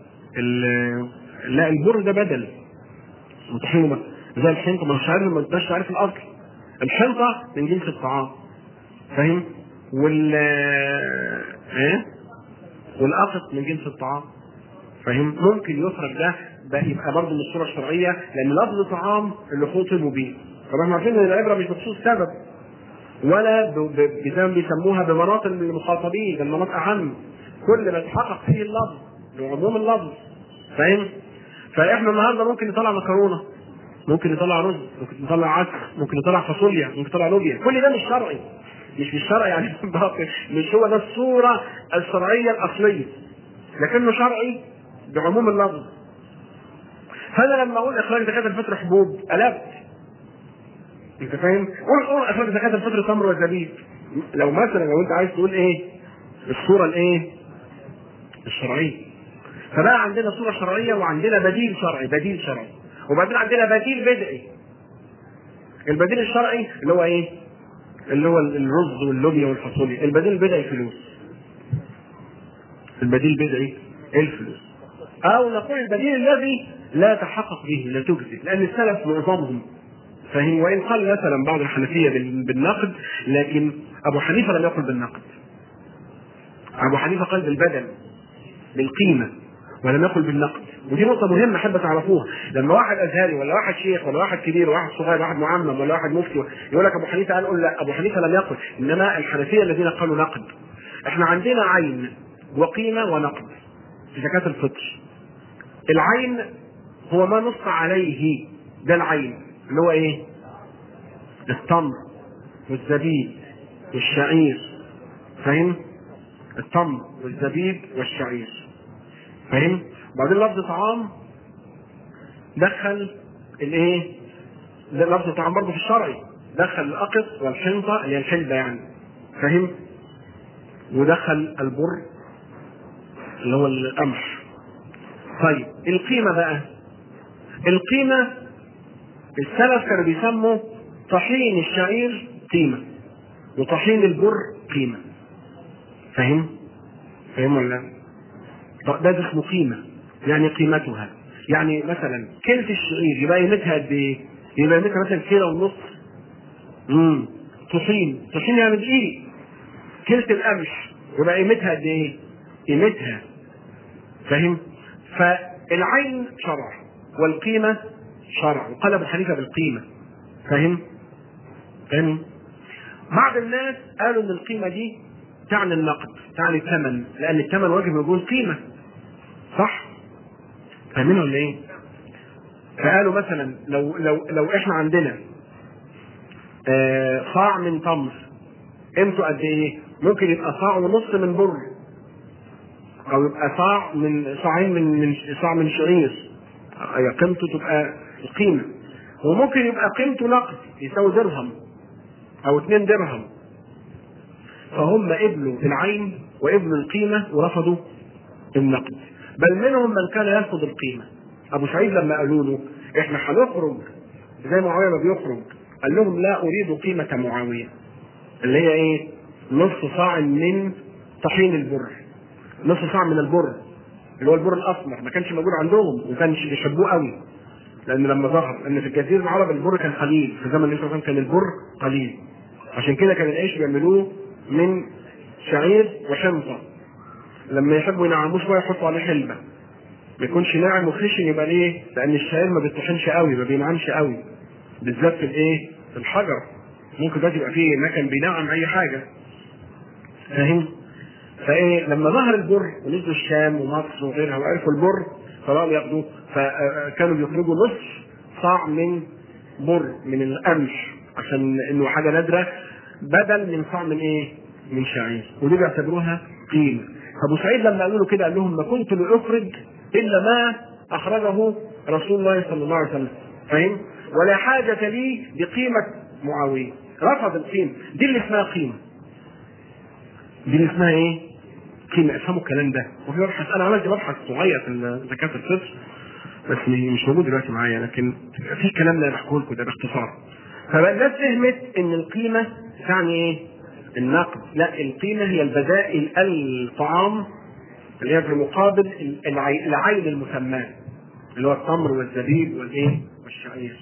لا البر ده بدل مطحينه زي الحنطة ما مش عارف ما انتش عارف الاصل الحنطة من جنس الطعام فاهم وال ايه والقطط من جنس الطعام فاهم ممكن يخرج ده ده يبقى برضه من الصوره الشرعيه لان لفظ طعام اللي خطبوا بيه طبعا احنا عارفين ان العبره مش بخصوص سبب ولا زي ما بيسموها بمناط المخاطبين ده المناط اهم كل ما يتحقق فيه اللفظ بعموم اللفظ فاهم فاحنا النهارده ممكن نطلع مكرونه ممكن نطلع رز ممكن نطلع عدس ممكن نطلع فاصوليا ممكن نطلع لوبيا كل ده مش شرعي مش مش شرعي يعني مش هو ده الصورة الشرعية الأصلية لكنه شرعي بعموم اللفظ فأنا لما أقول إخراج زكاة الفطر حبوب قلبت أنت فاهم؟ قول قول إخراج زكاة الفطر تمر وزبيب لو مثلا لو أنت عايز تقول إيه؟ الصورة الإيه؟ الشرعية فبقى عندنا صورة شرعية وعندنا بديل شرعي بديل شرعي وبعدين عندنا بديل بدعي البديل الشرعي اللي هو ايه؟ اللي هو الرز واللوبيا والفاصوليا البديل البدعي فلوس البديل البدعي الفلوس او نقول البديل الذي لا تحقق به لا تجزي لان السلف معظمهم فهم وان قال مثلا بعض الحنفيه بالنقد لكن ابو حنيفه لم يقل بالنقد ابو حنيفه قال بالبدل بالقيمه ولم يقل بالنقد ودي نقطة مهمة أحب تعرفوها لما واحد أزهري ولا واحد شيخ ولا واحد كبير ولا واحد صغير ولا واحد معمم ولا واحد مفتي يقول لك أبو حنيفة قال قول لا أبو حنيفة لم يقل إنما الحنفية الذين قالوا نقد إحنا عندنا عين وقيمة ونقد في زكاة الفطر العين هو ما نص عليه ده العين اللي هو إيه؟ التمر والزبيب والشعير فاهم؟ التمر والزبيب والشعير فاهم؟ بعدين لفظ طعام دخل الايه؟ ده لفظ طعام برضه في الشرعي دخل الأقط والحنطة اللي هي الحلبة يعني فاهم؟ ودخل البر اللي هو القمح طيب القيمة بقى القيمة السلف كانوا بيسموا طحين الشعير قيمة وطحين البر قيمة فاهم؟ فاهم ولا لا؟ ده اسمه قيمة يعني قيمتها يعني مثلا كيلة الشعير يبقى قيمتها قد ايه؟ يبقى قيمتها مثلا كيلو ونص امم طحين طحين يعني دقيق كيلة القمح يبقى قيمتها قد ايه؟ قيمتها فاهم؟ العين شرع والقيمة شرع وقال أبو حنيفة بالقيمة فاهم؟ فاهم؟ بعض الناس قالوا إن القيمة دي تعني النقد تعني الثمن لأن الثمن واجب يكون قيمة صح؟ فاهمين ولا إيه؟ فقالوا مثلا لو لو لو احنا عندنا آه، صاع من تمر قيمته قد ايه؟ ممكن يبقى صاع ونص من بر او يبقى صاع من صاعين من من صاع من شعير أي قيمته تبقى القيمه وممكن يبقى قيمته نقد يساوي درهم او اتنين درهم فهم قبلوا العين وقبلوا القيمه ورفضوا النقد بل منهم من كان يرفض القيمه ابو سعيد لما قالوا له احنا هنخرج زي معاويه ما بيخرج قال لهم لا اريد قيمه معاويه اللي هي ايه؟ نص صاع من طحين البر نص صاع من البر اللي هو البر الاسمر ما كانش موجود عندهم وما كانش بيحبوه قوي لان لما ظهر ان في الجزيره العرب البر كان قليل في زمن النبي صلى الله عليه وسلم كان البر قليل عشان كده كان العيش بيعملوه من شعير وحنطه لما يحبوا ينعموه شويه يحطوا عليه حلبه ما يكونش ناعم وخشن يبقى ليه؟ لان الشعير ما بيطحنش قوي ما بينعمش قوي بالذات في الايه؟ في الحجر ممكن دلوقتي يبقى فيه مكن بينعم اي حاجه فاهم؟ فايه لما ظهر البر ونزلوا الشام ومصر وغيرها وعرفوا البر فبقوا ياخدوه فكانوا بيخرجوا نصف صاع من بر من القمح عشان انه حاجه نادره بدل من صاع من ايه؟ من شعير ودي بيعتبروها قيمه فابو سعيد لما قالوا له كده قال لهم ما كنت لاخرج الا ما اخرجه رسول الله صلى الله عليه وسلم فاهم؟ ولا حاجه لي بقيمه معاويه رفض القيمه دي اللي اسمها قيمه دي اللي اسمها ايه؟ قيمه افهموا الكلام ده وفي مبحث انا عملت مبحث صغير في زكاه الفطر بس مش موجود دلوقتي معايا لكن في كلام اللي بحكيه لكم ده باختصار فبقى الناس فهمت ان القيمه تعني ايه؟ النقد لا القيمه هي البدائل الطعام اللي هي في مقابل العي- العين المسماه اللي هو التمر والزبيب والايه؟ والشعير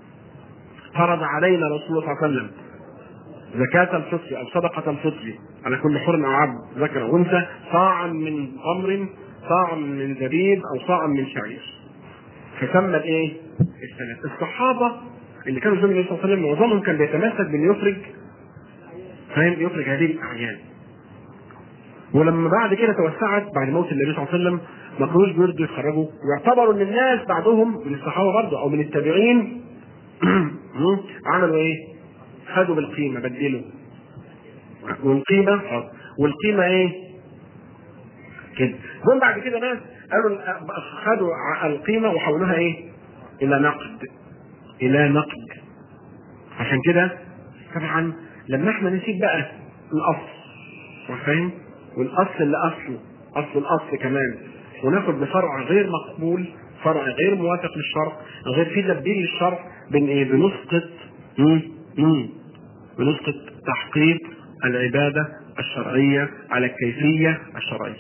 فرض علينا رسول الله صلى الله عليه وسلم زكاة الفطر أو صدقة الفطر على كل حر أو عبد ذكر أو أنثى صاعا من تمر صاعا من زبيب أو صاعا من شعير فسمى الإيه؟ الثلاث الصحابة اللي كانوا زمن النبي صلى الله عليه وسلم معظمهم كان بيتمسك بأن يخرج فاهم يخرج هذه الأعيان ولما بعد كده توسعت بعد موت النبي صلى الله عليه وسلم ما كانوش بيرضوا يخرجوا ويعتبروا ان الناس بعدهم من الصحابه برضه او من التابعين عملوا ايه؟ خدوا بالقيمه بدلوا والقيمه والقيمه ايه؟ كده جم بعد كده ناس قالوا خدوا القيمه وحولوها ايه؟ الى نقد الى نقد عشان كده طبعا لما احنا نسيب بقى الاصل فاهم؟ والاصل اللي اصله اصل الاصل كمان وناخد بفرع غير مقبول فرع غير موافق للشرع غير فيه تبديل للشرع بن ايه بنسقط مم، مم، بنسقط تحقيق العبادة الشرعية على الكيفية الشرعية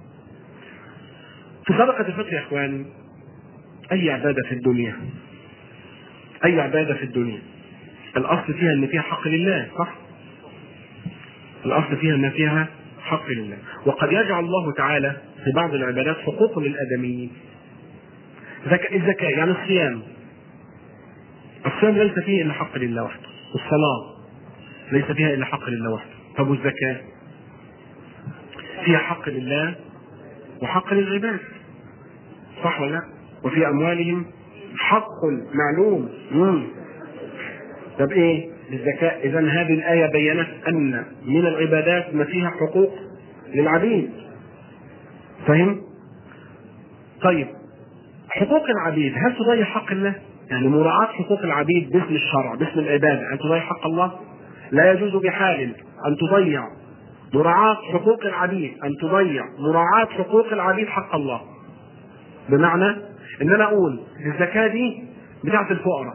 في صدقة الفطر يا اخوان اي عبادة في الدنيا اي عبادة في الدنيا الاصل فيها ان فيها حق لله صح الاصل فيها ان فيها حق لله وقد يجعل الله تعالى في بعض العبادات حقوق للادميين زك... الزكاة يعني الصيام الصيام ليس فيه الا حق لله وحده الصلاة ليس فيها الا حق لله وحده طب والزكاة فيها حق لله وحق للعباد صح ولا لا؟ وفي اموالهم حق معلوم مم. طب ايه الزكاة اذا هذه الآية بينت ان من العبادات ما فيها حقوق للعبيد فهم طيب حقوق العبيد هل تضيع حق الله يعني مراعاة حقوق العبيد باسم الشرع باسم العبادة هل تضيع حق الله لا يجوز بحال أن تضيع مراعاة حقوق العبيد أن تضيع مراعاة حقوق العبيد حق الله بمعنى ان انا اقول الزكاة دي بتاعت الفقراء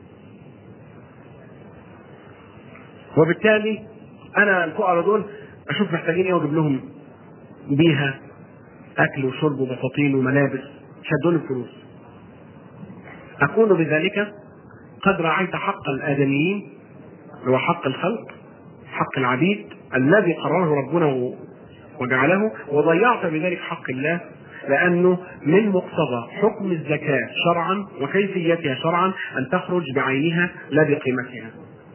وبالتالي انا الفقراء دول اشوف محتاجين ايه واجيب لهم بيها اكل وشرب وبساطين وملابس شدوا لي الفلوس اكون بذلك قد رعيت حق الادميين هو حق الخلق حق العبيد الذي قرره ربنا وجعله وضيعت بذلك حق الله لانه من مقتضى حكم الزكاه شرعا وكيفيتها شرعا ان تخرج بعينها لا بقيمتها.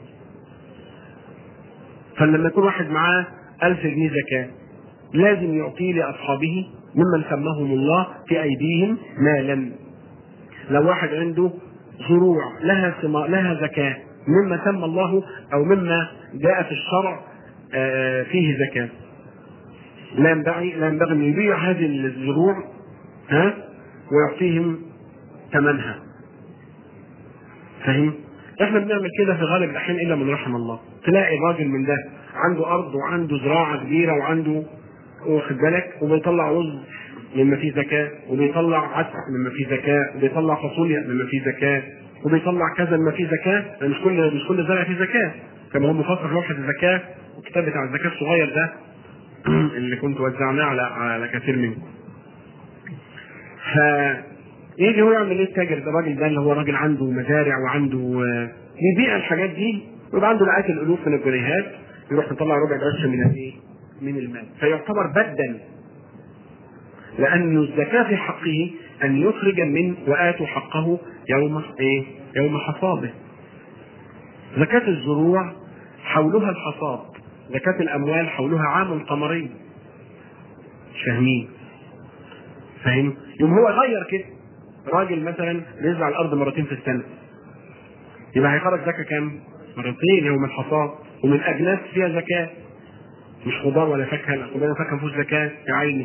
فلما يكون واحد معاه ألف جنيه زكاه لازم يعطيه لاصحابه ممن سماهم الله في ايديهم مالا. لو واحد عنده زروع لها ثمار لها زكاه مما سمى الله او مما جاء في الشرع آه، فيه زكاه. لا ينبغي لا ينبغي ان يبيع هذه الزروع ها ويعطيهم ثمنها. فاهم؟ احنا بنعمل كده في غالب الاحيان الا من رحم الله. تلاقي راجل من ده عنده ارض وعنده زراعه كبيره وعنده واخد بالك وبيطلع رز مما فيه زكاه وبيطلع عدس مما فيه زكاه وبيطلع فاصوليا مما فيه زكاه وبيطلع كذا مما فيه زكاه مش كل مش كل زرع فيه زكاه كما هو مفصل في لوحه الزكاه والكتاب بتاع الزكاه الصغير ده اللي كنت وزعناه على على كثير منكم. ف يجي هو يعمل ايه التاجر ده الراجل ده اللي هو راجل عنده مزارع وعنده آه، يبيع الحاجات دي ويبقى عنده مئات الالوف من الجنيهات يروح يطلع ربع قرش من الايه؟ من المال فيعتبر بدا لأن الزكاة في حقه أن يخرج من وآتوا حقه يوم إيه؟ يوم حصاده. زكاة الزروع حولها الحصاد، زكاة الأموال حولها عام قمري. مش فاهمين؟ فاهم؟ يوم هو غير كده. راجل مثلا بيزرع الأرض مرتين في السنة. يبقى هيخرج زكاة كام؟ مرتين يوم الحصاد ومن أجناس فيها زكاة. مش خضار ولا فاكهة، لا خضار وفاكهة ما فيهوش زكاة يا عيني.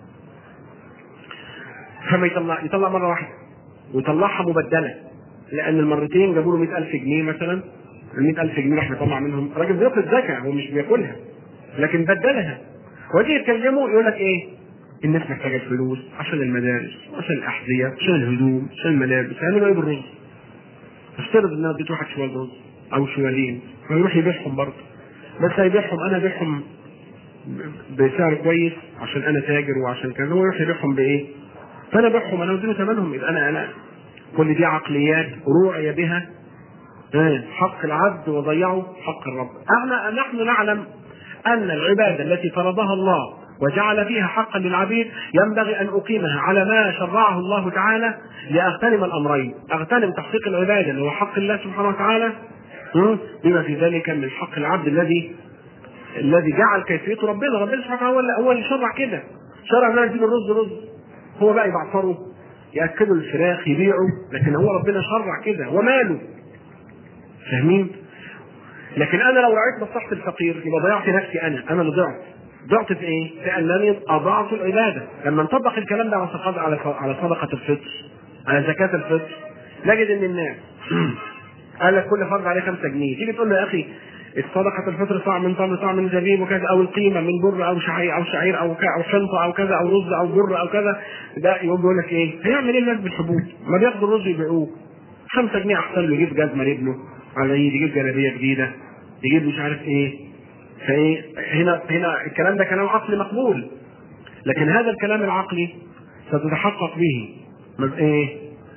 فما يطلع يطلع مره واحده ويطلعها مبدله لان المرتين جابوا له 100000 جنيه مثلا ال 100000 جنيه راح يطلع منهم راجل بياخد زكاه هو مش بياكلها لكن بدلها ويجي يتكلموا يقول لك ايه الناس محتاجه الفلوس عشان المدارس عشان الاحذيه عشان الهدوم عشان الملابس هيعملوا ايه بالرز؟ افترض ان انا اديت واحد شوال رز او شوالين فيروح يبيعهم برضه بس هيبيعهم انا ابيعهم بسعر كويس عشان انا تاجر وعشان كذا هو يروح يبيعهم بايه؟ فانا ابيعهم انا اديله ثمنهم يبقى انا انا كل دي عقليات روعي بها آه، حق العبد وضيعوا حق الرب احنا نحن نعلم ان العباده التي فرضها الله وجعل فيها حقا للعبيد ينبغي ان اقيمها على ما شرعه الله تعالى لاغتنم الامرين، اغتنم تحقيق العباده اللي هو حق الله سبحانه وتعالى م، بما في ذلك من حق العبد الذي الذي جعل كيفيته ربنا، ربنا سبحانه وتعالى هو اللي- هو اللي شرع كده، شرع ان انا اديله الرز رز هو بقى يبعثره ياكلوا الفراخ يبيعوا لكن هو ربنا شرع كده وماله فاهمين لكن انا لو رعيت مصلحه الفقير يبقى ضيعت نفسي انا انا اللي ضعت ضعت في ايه؟ في انني اضعت العباده لما نطبق الكلام ده على صدقه على على صدقه الفطر على زكاه الفطر نجد ان الناس قال لك كل فرد عليه 5 جنيه تيجي تقول له يا اخي الصدقة الفطر صاع من تمر صاع من زبيب وكذا او القيمة من بر او شعير او شعير او ك- او حنطة او كذا او رز او بر او كذا ده يقوم بيقول لك ايه؟ هيعمل ايه الناس بالحبوب؟ ما بياخدوا الرز يبيعوه 5 جنيه احسن له يجيب جزمة لابنه على العيد يجيب جلابية جديدة يجيب مش عارف ايه فايه هنا هنا الكلام ده كلام عقلي مقبول لكن هذا الكلام العقلي ستتحقق به مز- ايه؟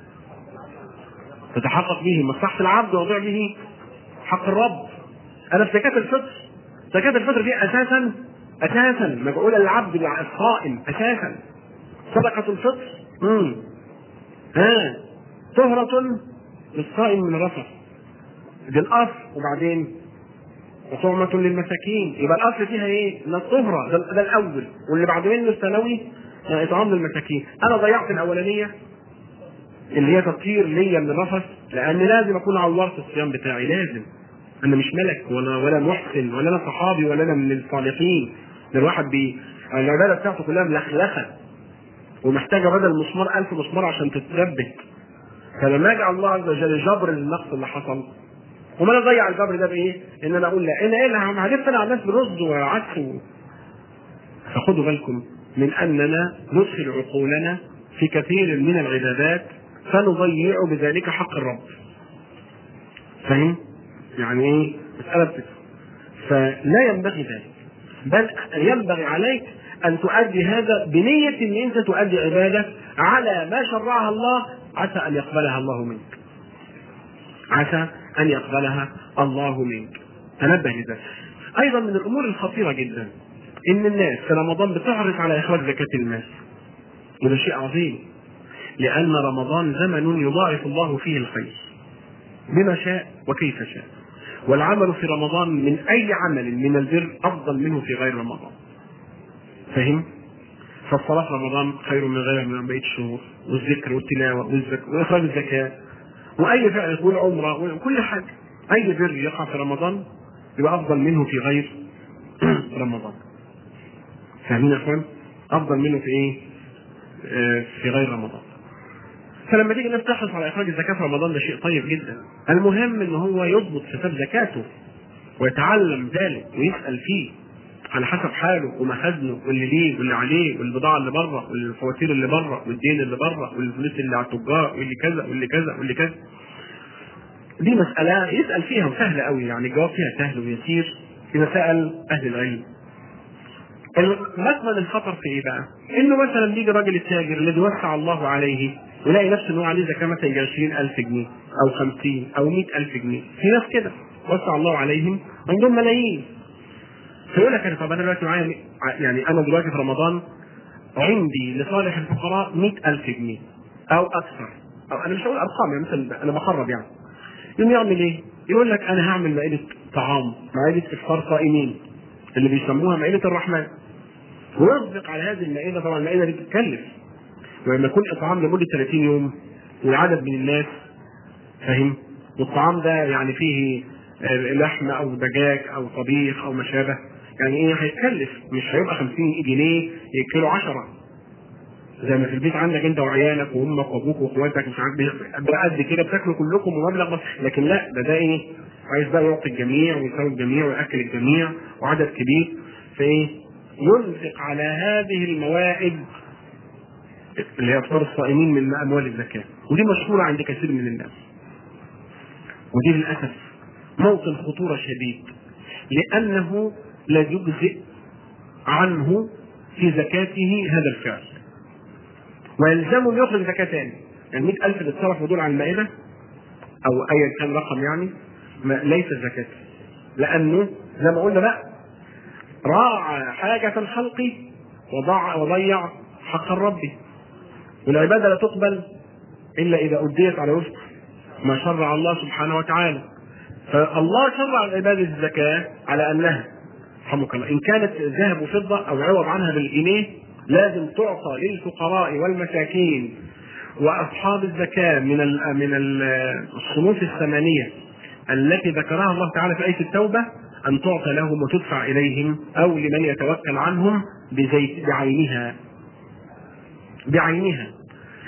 تتحقق به مصلحة العبد وضع به حق الرب انا في زكاة الفطر زكاة الفطر دي اساسا اساسا مجعولة للعبد الصائم اساسا صدقة الفطر امم ها طهرة للصائم من رفث دي الاصل وبعدين وطعمة للمساكين يبقى الاصل فيها ايه؟ إن الطهرة ده, ده الاول واللي بعد منه الثانوي آه، اطعام للمساكين انا ضيعت الاولانيه اللي هي تطهير ليا من الرفث لان لازم اكون عورت الصيام بتاعي لازم انا مش ملك ولا ولا محسن ولا انا صحابي ولا انا من الصالحين ده الواحد بي العباده بتاعته كلها ملخلخه ومحتاجه بدل مسمار ألف مسمار عشان تتثبت فلما يجعل الله عز وجل جبر للنقص اللي حصل وما انا اضيع الجبر ده بايه؟ ان انا اقول لا انا ايه اللي هم- هلف انا على الناس برز وعدس و- فخدوا بالكم من اننا ندخل عقولنا في كثير من العبادات فنضيع بذلك حق الرب. فاهم؟ يعني ايه؟ مسألة بت- فلا ينبغي ذلك بل ينبغي عليك ان تؤدي هذا بنية ان انت تؤدي عبادة على ما شرعها الله عسى ان يقبلها الله منك. عسى ان يقبلها الله منك. تنبه لذلك. ايضا من الامور الخطيرة جدا ان الناس في رمضان بتعرض على اخراج زكاة المال. وده شيء عظيم لأن رمضان زمن يضاعف الله فيه الخير بما شاء وكيف شاء والعمل في رمضان من أي عمل من البر أفضل منه في غير رمضان فهم؟ فالصلاة في رمضان خير من غيرها من بقية الشهور والذكر والتلاوة والزك- وإخراج الزكاة وأي فعل والعمرة وكل حاجة أي بر يقع في رمضان يبقى أفضل منه في غير رمضان فاهمين يا اخوان؟ افضل منه في ايه؟ آه، في غير رمضان. فلما تيجي الناس تحرص على اخراج الزكاه في رمضان ده شيء طيب جدا. المهم ان هو يضبط حساب زكاته ويتعلم ذلك ويسال فيه على حسب حاله ومخازنه واللي ليه واللي عليه والبضاعه اللي بره والفواتير اللي بره والدين اللي بره والفلوس اللي على التجار واللي كذا واللي كذا واللي كذا. دي مسألة يسأل فيها وسهلة قوي يعني الجواب فيها سهل ويسير إذا سأل أهل العلم مثلا الخطر في ايه بقى؟ انه مثلا بيجي الراجل التاجر الذي وسع الله عليه ويلاقي نفسه ان هو عليه زكاه مثلا يجي 20000 جنيه او 50 او 100000 جنيه، في ناس كده وسع الله عليهم عندهم ملايين. فيقول لك انا طب انا دلوقتي معايا مي- يعني انا دلوقتي في رمضان عندي لصالح الفقراء 100000 جنيه او اكثر او انا مش هقول ارقام يعني مثلا انا بخرب يعني. يقوم يعمل ايه؟ يقول لك انا هعمل مائده طعام، مائده افطار صائمين اللي بيسموها مائده الرحمن. ويصدق على هذه المائده طبعا المائده دي بتتكلف ولما يكون اطعام لمده 30 يوم والعدد من الناس فاهم والطعام ده يعني فيه آه، لحمه او دجاج او طبيخ او ما شابه يعني ايه هيتكلف مش هيبقى 50 جنيه ياكلوا 10 زي ما في البيت عندك انت وعيالك وامك وابوك واخواتك مش عارف بيبقى قد كده بتاكلوا كلكم ومبلغ بس لكن لا ده ده ايه عايز بقى يعطي الجميع ويساوي الجميع وياكل الجميع وعدد كبير فايه ينفق على هذه الموائد اللي هي افطار الصائمين من اموال الزكاه ودي مشهوره عند كثير من الناس ودي للاسف موطن خطوره شديد لانه لا يجزئ عنه في زكاته هذا الفعل ويلزمه ان يخرج زكاه ثاني يعني 100000 اللي اتصرفوا دول على المائده او ايا كان رقم يعني ما ليس زكاه لانه زي ما قلنا بقى راعى حاجة الخلق وضع وضيع حق الرب والعبادة لا تقبل إلا إذا أديت على وفق ما شرع الله سبحانه وتعالى فالله شرع العبادة الزكاة على أنها رحمك الله إن كانت ذهب وفضة أو عوض عنها بالجنيه لازم تعطى للفقراء والمساكين وأصحاب الزكاة من ال من ال الصنوف الثمانية التي ذكرها الله تعالى في آية التوبة أن تعطى لهم وتدفع إليهم أو لمن يتوكل عنهم بزيت بعينها بعينها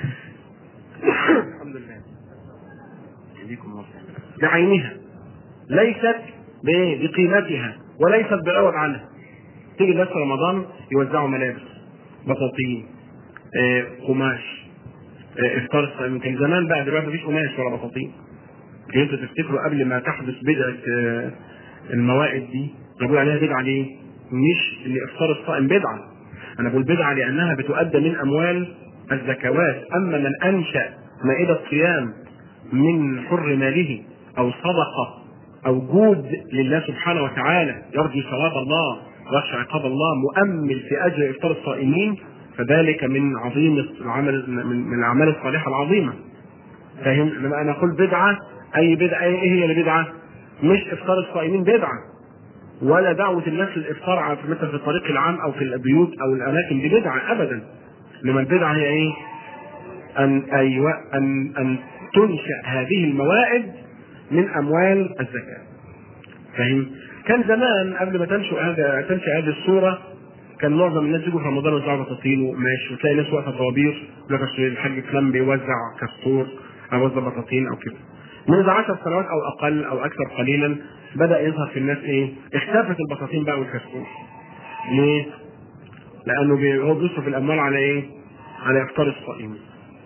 الحمد لله يهديكم الله. بعينها ليست بإيه؟ بقيمتها وليست بعوض عنها تيجي بس رمضان يوزعوا ملابس بطاطين آه، قماش آه، افطار الصائم يمكن زمان بقى دلوقتي مفيش قماش ولا بطاطين انتوا تفتكروا قبل ما تحدث بدعه آه، الموائد دي بقول عليها بدعه ليه؟ مش ان افطار الصائم بدعه انا بقول بدعه لانها بتؤدى من اموال الزكوات اما من انشا مائده صيام من حر ماله او صدقه او جود لله سبحانه وتعالى يرجو ثواب الله ويخشى عقاب الله مؤمل في اجر افطار الصائمين فذلك من عظيم العمل من من الاعمال الصالحه العظيمه فاهم لما انا اقول بدعه اي بدعه ايه هي البدعه؟ مش افطار الصائمين بدعه ولا دعوه الناس للافطار على مثلا في الطريق العام او في البيوت او الاماكن دي بدعه ابدا انما البدعه هي ايه؟ ان ايوه ان ان تنشا هذه الموائد من اموال الزكاه فاهم؟ كان زمان قبل ما تنشا هذا تنشا هذه الصوره كان معظم الناس يجوا في رمضان يوزعوا بطاطين وقماش وتلاقي ناس واقفه طوابير يقول لك أصل الحاج فلان بيوزع كستور او يوزع بطاطين او كده. منذ عشر سنوات او اقل او اكثر قليلا بدا يظهر في الناس ايه؟ اختفت البطاطين بقى والكستور. ليه؟ لانه بي- هو بيصرف الاموال على ايه؟ على افطار الصائمين.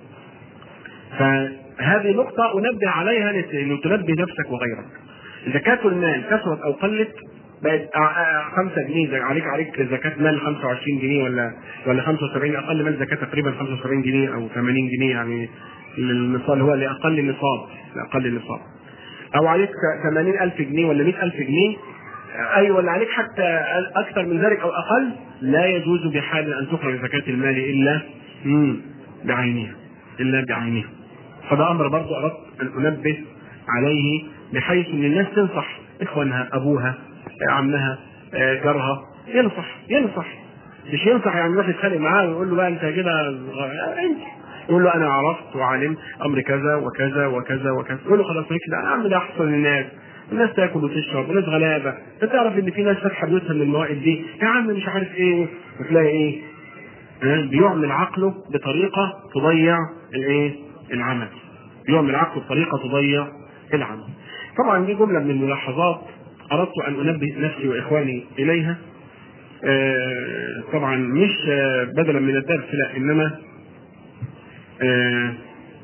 فهذه نقطة أنبه عليها لت- لتنبه نفسك وغيرك. زكاة المال كثرت أو قلت بقت 5 جنيه زي عليك عليك زكاة مال 25 جنيه ولا ولا 75 أقل مال زكاة تقريبا 75 جنيه أو 80 جنيه يعني النصاب هو لأقل نصاب لأقل نصاب. أو عليك 80 ألف جنيه ولا 100 ألف جنيه أي ولا عليك حتى أكثر من ذلك أو أقل لا يجوز بحال أن تخرج زكاة المال إلا مم. بعينها الا بعينها فده امر برضه اردت ان انبه عليه بحيث ان الناس تنصح اخوانها ابوها عمها آه، جارها ينصح ينصح مش ينصح يعني يروح يتخانق معاه ويقول له بقى انت كده غ- انت يقول له انا عرفت وعلمت امر كذا وكذا وكذا وكذا يقول له خلاص هيك لا يا عم ده احسن الناس الناس تاكل وتشرب وناس غلابه انت تعرف ان في ناس فاتحه بيوتها من الموائد دي يا عم مش عارف ايه وتلاقي ايه ها؟ بيعمل عقله بطريقه تضيع الايه العمل يعمل عقله بطريقه تضيع العمل طبعا دي جمله من الملاحظات اردت ان انبه نفسي واخواني اليها آه، طبعا مش آه، بدلا من الدرس لا انما آه،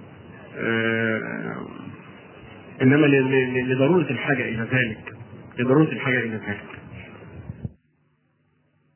آه، انما ل- ل- لضروره الحاجه الى ذلك لضروره الحاجه الى ذلك